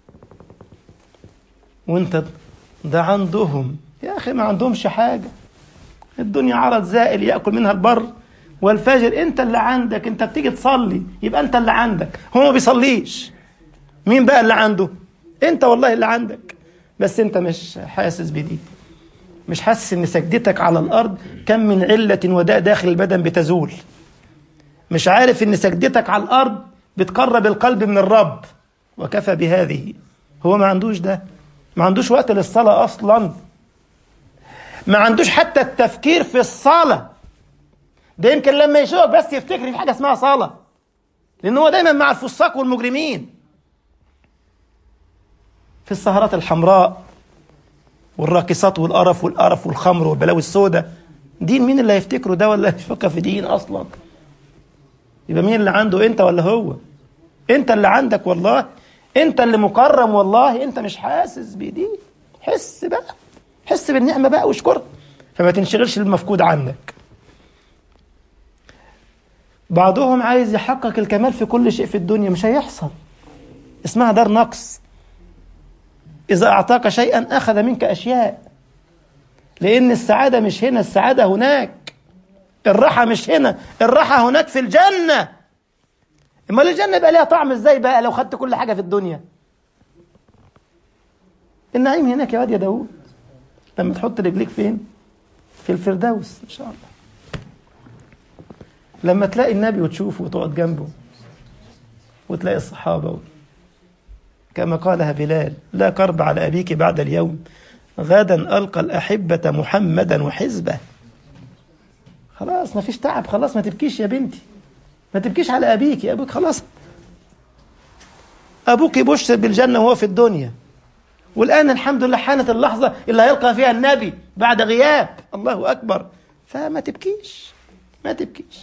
وانت ده عندهم يا اخي ما عندهمش حاجه الدنيا عرض زائل ياكل منها البر والفجر انت اللي عندك انت بتيجي تصلي يبقى انت اللي عندك هو ما بيصليش مين بقى اللي عنده انت والله اللي عندك بس انت مش حاسس بدي مش حاسس ان سجدتك على الارض كم من عله وداء داخل البدن بتزول مش عارف ان سجدتك على الارض بتقرب القلب من الرب وكفى بهذه هو ما عندوش ده ما عندوش وقت للصلاه اصلا ما عندوش حتى التفكير في الصلاة ده يمكن لما يشوفك بس يفتكر في حاجة اسمها صلاة لأن هو دايما مع الفساق والمجرمين في السهرات الحمراء والراقصات والقرف والقرف والخمر والبلاوي السوداء دين مين اللي هيفتكره ده ولا يفكر في دين أصلا يبقى مين اللي عنده أنت ولا هو أنت اللي عندك والله أنت اللي مكرم والله أنت مش حاسس بدي حس بقى حس بالنعمة بقى واشكرها فما تنشغلش المفقود عنك بعضهم عايز يحقق الكمال في كل شيء في الدنيا مش هيحصل اسمها دار نقص إذا أعطاك شيئا أخذ منك أشياء لأن السعادة مش هنا السعادة هناك الراحة مش هنا الراحة هناك في الجنة امال الجنة يبقى ليها طعم ازاي بقى لو خدت كل حاجة في الدنيا النعيم هناك يا واد يا داوود لما تحط رجليك فين في الفردوس ان شاء الله لما تلاقي النبي وتشوفه وتقعد جنبه وتلاقي الصحابة كما قالها بلال لا كرب على أبيك بعد اليوم غدا ألقى الأحبة محمدا وحزبه خلاص ما فيش تعب خلاص ما تبكيش يا بنتي ما تبكيش على أبيك يا أبوك خلاص أبوك يبشر بالجنة وهو في الدنيا والآن الحمد لله حانت اللحظة اللي هيلقى فيها النبي بعد غياب الله أكبر فما تبكيش ما تبكيش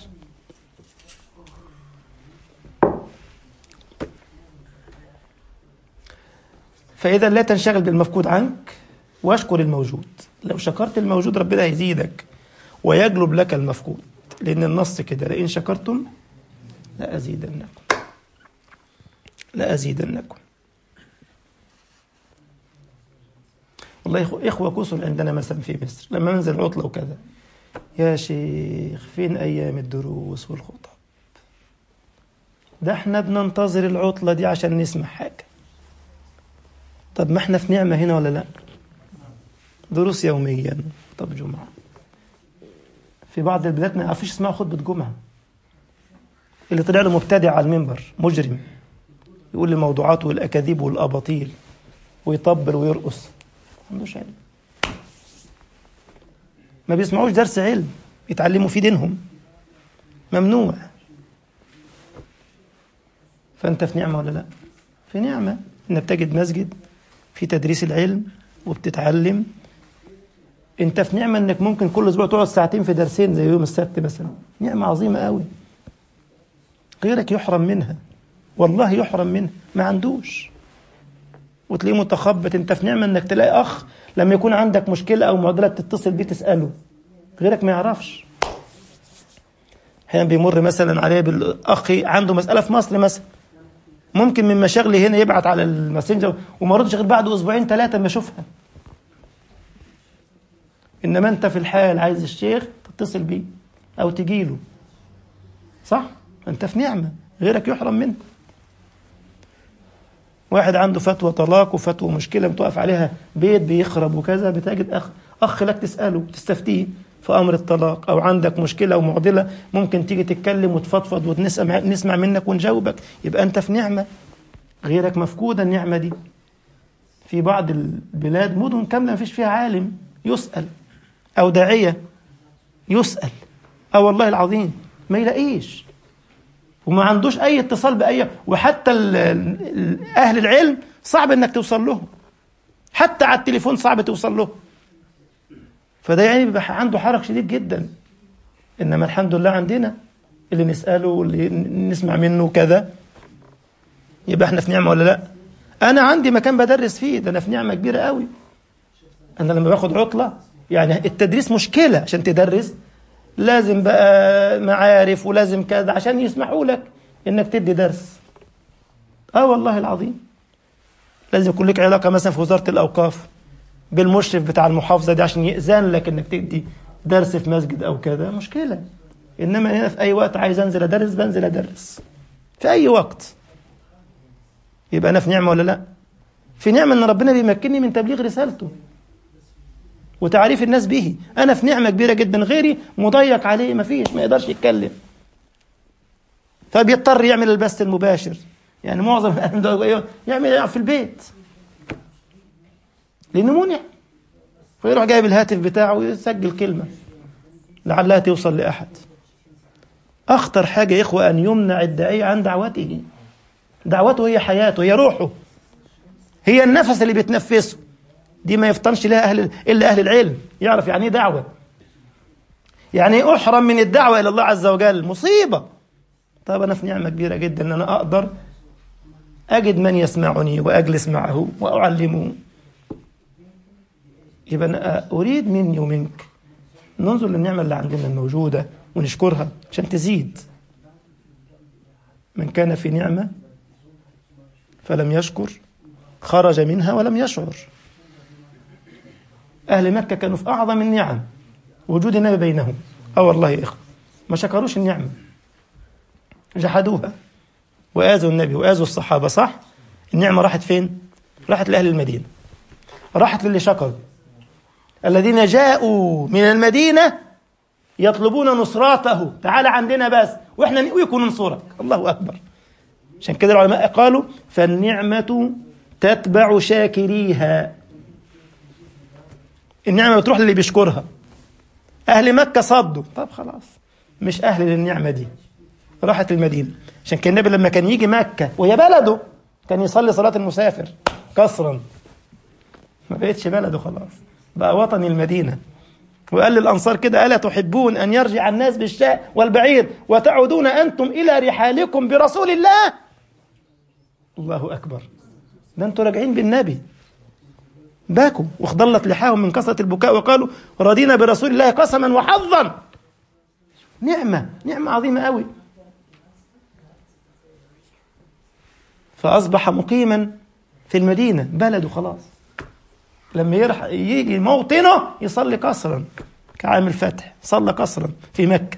فإذا لا تنشغل بالمفقود عنك واشكر الموجود لو شكرت الموجود ربنا هيزيدك ويجلب لك المفقود لأن النص كده لئن شكرتم لأزيدنكم لأزيدنكم والله إخوة كسر عندنا مثلا في مصر لما ننزل عطلة وكذا يا شيخ فين أيام الدروس والخطب ده احنا بننتظر العطلة دي عشان نسمع حاجة طب ما احنا في نعمة هنا ولا لا دروس يوميا طب جمعة في بعض البلاد ما يعرفوش يسمعوا خطبة جمعة اللي طلع له مبتدع على المنبر مجرم يقول الموضوعات والأكاذيب والأباطيل ويطبل ويرقص ما عندوش علم ما بيسمعوش درس علم يتعلموا في دينهم ممنوع فأنت في نعمة ولا لا في نعمة إنك تجد مسجد في تدريس العلم وبتتعلم انت في نعمه انك ممكن كل اسبوع تقعد ساعتين في درسين زي يوم السبت مثلا نعمه عظيمه قوي غيرك يحرم منها والله يحرم منها ما عندوش وتلاقيه متخبط انت في نعمه انك تلاقي اخ لما يكون عندك مشكله او معضله تتصل بيه تساله غيرك ما يعرفش احيانا بيمر مثلا عليه بالاخ عنده مساله في مصر مثلا ممكن من مشاغلي هنا يبعت على الماسنجر وما ردش غير بعد اسبوعين ثلاثه ما اشوفها انما انت في الحال عايز الشيخ تتصل بيه او تجيله صح انت في نعمه غيرك يحرم منه واحد عنده فتوى طلاق وفتوى مشكله بتقف عليها بيت بيخرب وكذا بتجد اخ اخ لك تساله تستفتيه في امر الطلاق او عندك مشكله ومعضله ممكن تيجي تتكلم وتفضفض ونسمع نسمع منك ونجاوبك يبقى انت في نعمه غيرك مفقوده النعمه دي في بعض البلاد مدن كامله ما فيش فيها عالم يسال او داعيه يسال اه والله العظيم ما يلاقيش وما عندوش اي اتصال باي وحتى ال ال اهل العلم صعب انك توصل لهم حتى على التليفون صعب توصل له فده يعني بيبقى عنده حرج شديد جدا انما الحمد لله عندنا اللي نساله واللي نسمع منه كذا يبقى احنا في نعمه ولا لا انا عندي مكان بدرس فيه ده انا في نعمه كبيره قوي انا لما باخد عطله يعني التدريس مشكله عشان تدرس لازم بقى معارف ولازم كذا عشان يسمحوا لك انك تدي درس اه والله العظيم لازم يكون لك علاقه مثلا في وزاره الاوقاف بالمشرف بتاع المحافظه دي عشان يأذن لك انك تدي درس في مسجد او كذا مشكله انما هنا في اي وقت عايز انزل ادرس بنزل ادرس في اي وقت يبقى انا في نعمه ولا لا في نعمه ان ربنا بيمكنني من تبليغ رسالته وتعريف الناس به انا في نعمه كبيره جدا غيري مضيق عليه ما فيش ما يقدرش يتكلم فبيضطر يعمل البث المباشر يعني معظم يعمل في البيت لانه منع فيروح جايب الهاتف بتاعه ويسجل كلمة لعلها توصل لأحد أخطر حاجة يا إخوة أن يمنع الداعية عن دعوته دعوته هي حياته هي روحه هي النفس اللي بيتنفسه دي ما يفطنش لها أهل إلا أهل العلم يعرف يعني إيه دعوة يعني إيه أحرم من الدعوة إلى الله عز وجل مصيبة طب أنا في نعمة كبيرة جدا أن أنا أقدر أجد من يسمعني وأجلس معه وأعلمه يبقى أنا أريد مني ومنك ننظر للنعمة اللي عندنا الموجودة ونشكرها عشان تزيد من كان في نعمة فلم يشكر خرج منها ولم يشعر أهل مكة كانوا في أعظم النعم وجود النبي بينهم أه والله يا إخوة ما شكروش النعمة جحدوها وآذوا النبي وآذوا الصحابة صح النعمة راحت فين راحت لأهل المدينة راحت للي شكروا الذين جاءوا من المدينة يطلبون نصراته تعال عندنا بس واحنا نقويك وننصرك الله أكبر عشان كده العلماء قالوا فالنعمة تتبع شاكريها النعمة بتروح للي بيشكرها أهل مكة صدوا طب خلاص مش أهل للنعمة دي راحت المدينة عشان كان النبي لما كان يجي مكة وهي بلده كان يصلي صلاة المسافر كسرا ما بقتش بلده خلاص بقى وطن المدينة وقال للأنصار كده ألا تحبون أن يرجع الناس بالشاء والبعير وتعودون أنتم إلى رحالكم برسول الله الله أكبر ده أنتوا راجعين بالنبي باكوا واخضلت لحاهم من كثرة البكاء وقالوا رضينا برسول الله قسما وحظا نعمة نعمة عظيمة قوي فأصبح مقيما في المدينة بلده خلاص لما يرح يجي موطنه يصلي قصرا كعام الفتح صلى قصرا في مكة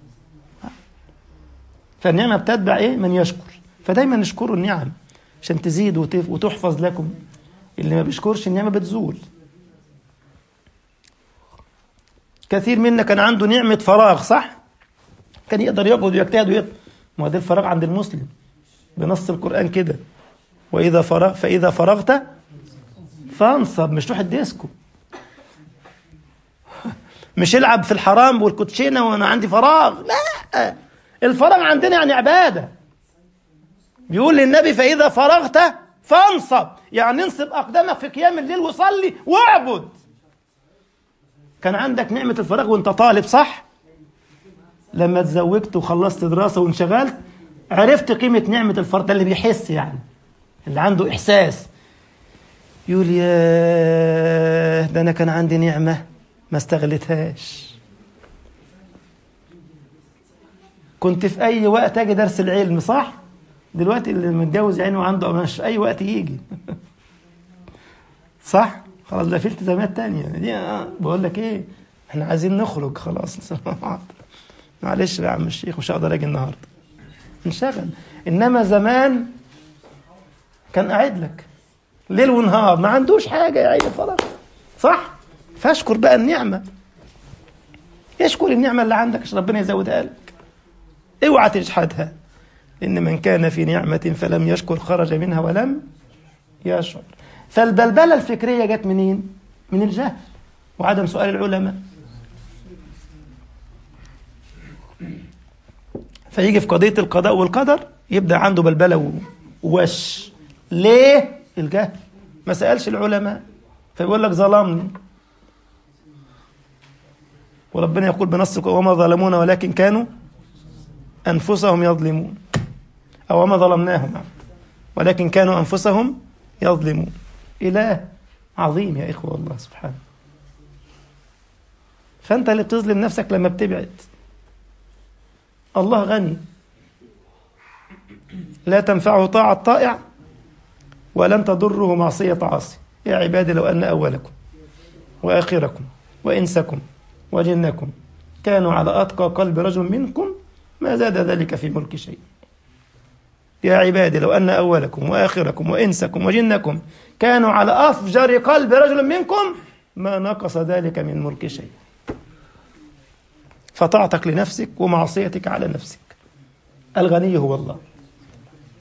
فالنعمة بتتبع إيه من يشكر فدايما نشكروا النعم عشان تزيد وتحفظ لكم اللي ما بيشكرش النعمة بتزول كثير منا كان عنده نعمة فراغ صح كان يقدر يقعد ويجتهد ويقعد ما ده الفراغ عند المسلم بنص القرآن كده وإذا فرغ فإذا فرغت فانصب مش روح الديسكو مش العب في الحرام والكوتشينه وانا عندي فراغ لا الفراغ عندنا يعني عباده بيقول للنبي فاذا فرغت فانصب يعني انصب اقدامك في قيام الليل وصلي واعبد كان عندك نعمه الفراغ وانت طالب صح لما تزوجت وخلصت دراسه وانشغلت عرفت قيمه نعمه الفراغ ده اللي بيحس يعني اللي عنده احساس يقول يا ده انا كان عندي نعمه ما استغلتهاش كنت في اي وقت اجي درس العلم صح دلوقتي اللي متجوز يعني وعنده مش في اي وقت يجي صح خلاص ده في التزامات تانية دي آه بقول لك ايه احنا عايزين نخرج خلاص معلش يا عم الشيخ مش هقدر اجي النهارده انشغل انما زمان كان قاعد لك ليل ونهار ما عندوش حاجة يا عيني فراغ صح فاشكر بقى النعمة اشكر النعمة اللي عندك عشان ربنا يزودها لك اوعى تجحدها إن من كان في نعمة فلم يشكر خرج منها ولم يشعر فالبلبلة الفكرية جت منين؟ من الجهل وعدم سؤال العلماء فيجي في قضية القضاء والقدر يبدأ عنده بلبلة ووش ليه؟ الجهل ما سألش العلماء فيقول لك ظلمني وربنا يقول بنص وما ظلمونا ولكن كانوا أنفسهم يظلمون أو وما ظلمناهم ولكن كانوا أنفسهم يظلمون إله عظيم يا إخوة الله سبحانه فأنت اللي بتظلم نفسك لما بتبعد الله غني لا تنفعه طاعة طائع ولن تضره معصية عاصي يا عبادي لو أن أولكم وآخركم وإنسكم وجنكم كانوا على أتقى قلب رجل منكم ما زاد ذلك في ملك شيء يا عبادي لو أن أولكم وآخركم وإنسكم وجنكم كانوا على أفجر قلب رجل منكم ما نقص ذلك من ملك شيء فطاعتك لنفسك ومعصيتك على نفسك الغني هو الله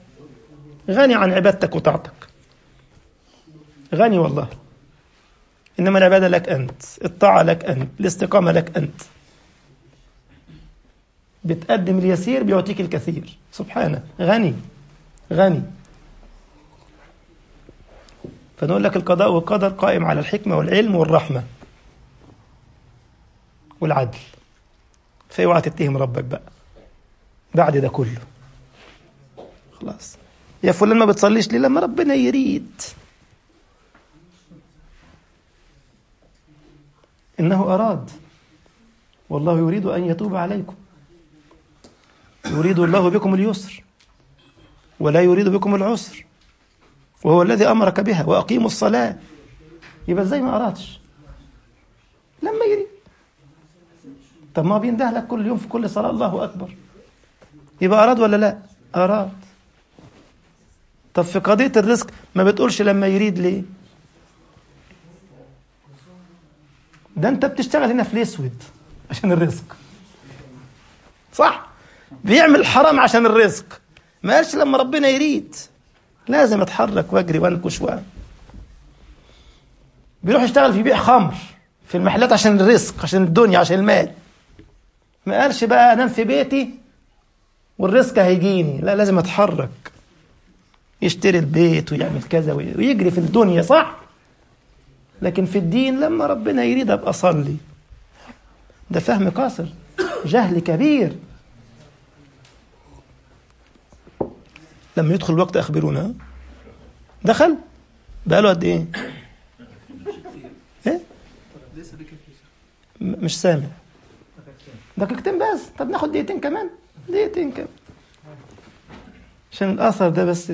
غني عن عبادتك وطاعتك غني والله إنما العبادة لك أنت الطاعة لك أنت الاستقامة لك أنت بتقدم اليسير بيعطيك الكثير سبحانه غني غني فنقول لك القضاء والقدر قائم على الحكمة والعلم والرحمة والعدل فاوعى تتهم ربك بقى بعد ده كله خلاص يا فلان ما بتصليش ليه لما ربنا يريد إنه أراد والله يريد أن يتوب عليكم يريد الله بكم اليسر ولا يريد بكم العسر وهو الذي أمرك بها وأقيموا الصلاة يبقى ازاي ما أرادش لما يريد طب ما بينده لك كل يوم في كل صلاة الله أكبر يبقى أراد ولا لا أراد طب في قضية الرزق ما بتقولش لما يريد ليه ده انت بتشتغل هنا في الاسود عشان الرزق صح بيعمل حرام عشان الرزق ما قالش لما ربنا يريد لازم اتحرك واجري وانكش و بيروح يشتغل في بيع خمر في المحلات عشان الرزق عشان الدنيا عشان المال ما قالش بقى انام في بيتي والرزق هيجيني لا لازم اتحرك يشتري البيت ويعمل كذا ويجري في الدنيا صح لكن في الدين لما ربنا يريد ابقى اصلي ده فهم قاصر جهل كبير لما يدخل الوقت اخبرونا دخل بقاله قد ايه ايه م- مش سامع دقيقتين بس طب ناخد دقيقتين كمان دقيقتين كمان عشان الاثر ده بس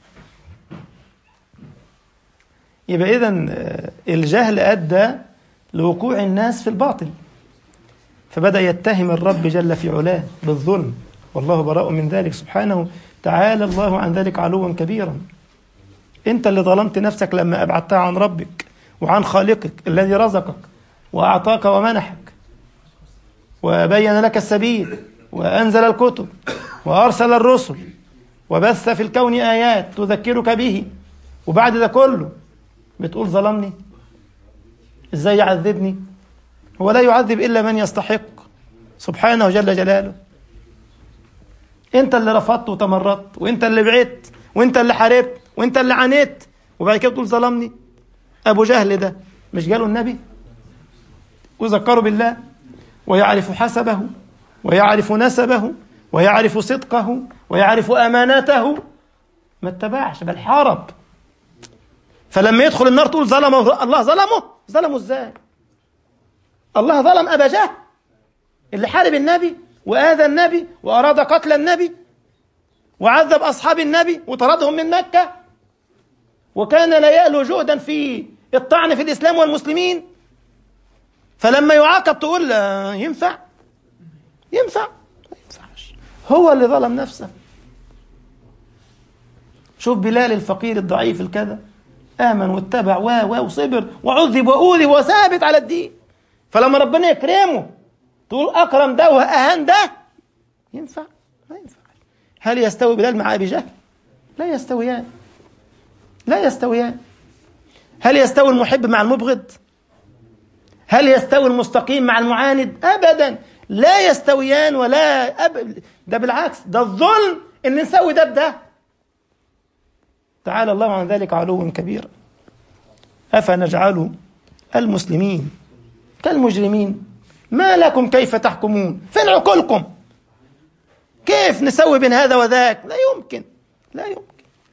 يبقى اذا الجهل ادى لوقوع الناس في الباطل فبدا يتهم الرب جل في علاه بالظلم والله براء من ذلك سبحانه تعالى الله عن ذلك علوا كبيرا انت اللي ظلمت نفسك لما ابعدتها عن ربك وعن خالقك الذي رزقك واعطاك ومنحك وبين لك السبيل وانزل الكتب وارسل الرسل وبث في الكون ايات تذكرك به وبعد ده كله بتقول ظلمني ازاي يعذبني هو لا يعذب الا من يستحق سبحانه جل جلاله انت اللي رفضت وتمردت وانت اللي بعدت وانت اللي حاربت وانت اللي عانيت وبعد كده تقول ظلمني ابو جهل ده مش جاله النبي وذكروا بالله ويعرف حسبه ويعرف نسبه ويعرف صدقه ويعرف امانته ما اتبعش بل حارب فلما يدخل النار تقول ظلم الله ظلمه ظلمه ازاي الله ظلم ابا جهل اللي حارب النبي واذى النبي واراد قتل النبي وعذب اصحاب النبي وطردهم من مكه وكان لا يألو جهدا في الطعن في الاسلام والمسلمين فلما يعاقب تقول آه، ينفع ينفع ما ينفعش هو اللي ظلم نفسه شوف بلال الفقير الضعيف الكذا آمن واتبع و و وصبر وعذب وأوذي وثابت على الدين فلما ربنا يكرمه تقول أكرم ده وأهان ده ينفع ما ينفع هل يستوي بلال مع أبي جهل لا يستويان لا يستويان هل يستوي المحب مع المبغض هل يستوي المستقيم مع المعاند ابدا لا يستويان ولا أب... ده بالعكس ده الظلم ان نسوي ده بده تعالى الله عن ذلك علوا كبيرا افنجعل المسلمين كالمجرمين ما لكم كيف تحكمون فين عقولكم كيف نسوي بين هذا وذاك لا يمكن لا يمكن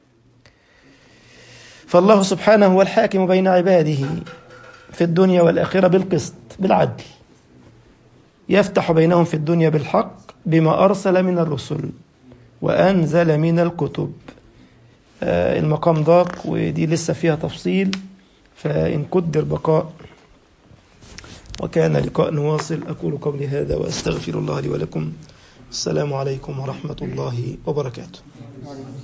فالله سبحانه هو الحاكم بين عباده في الدنيا والآخرة بالقسط بالعدل يفتح بينهم في الدنيا بالحق بما أرسل من الرسل وأنزل من الكتب آه المقام ضاق ودي لسه فيها تفصيل فإن قدر بقاء وكان لقاء نواصل أقول قولي هذا وأستغفر الله لي ولكم السلام عليكم ورحمة الله وبركاته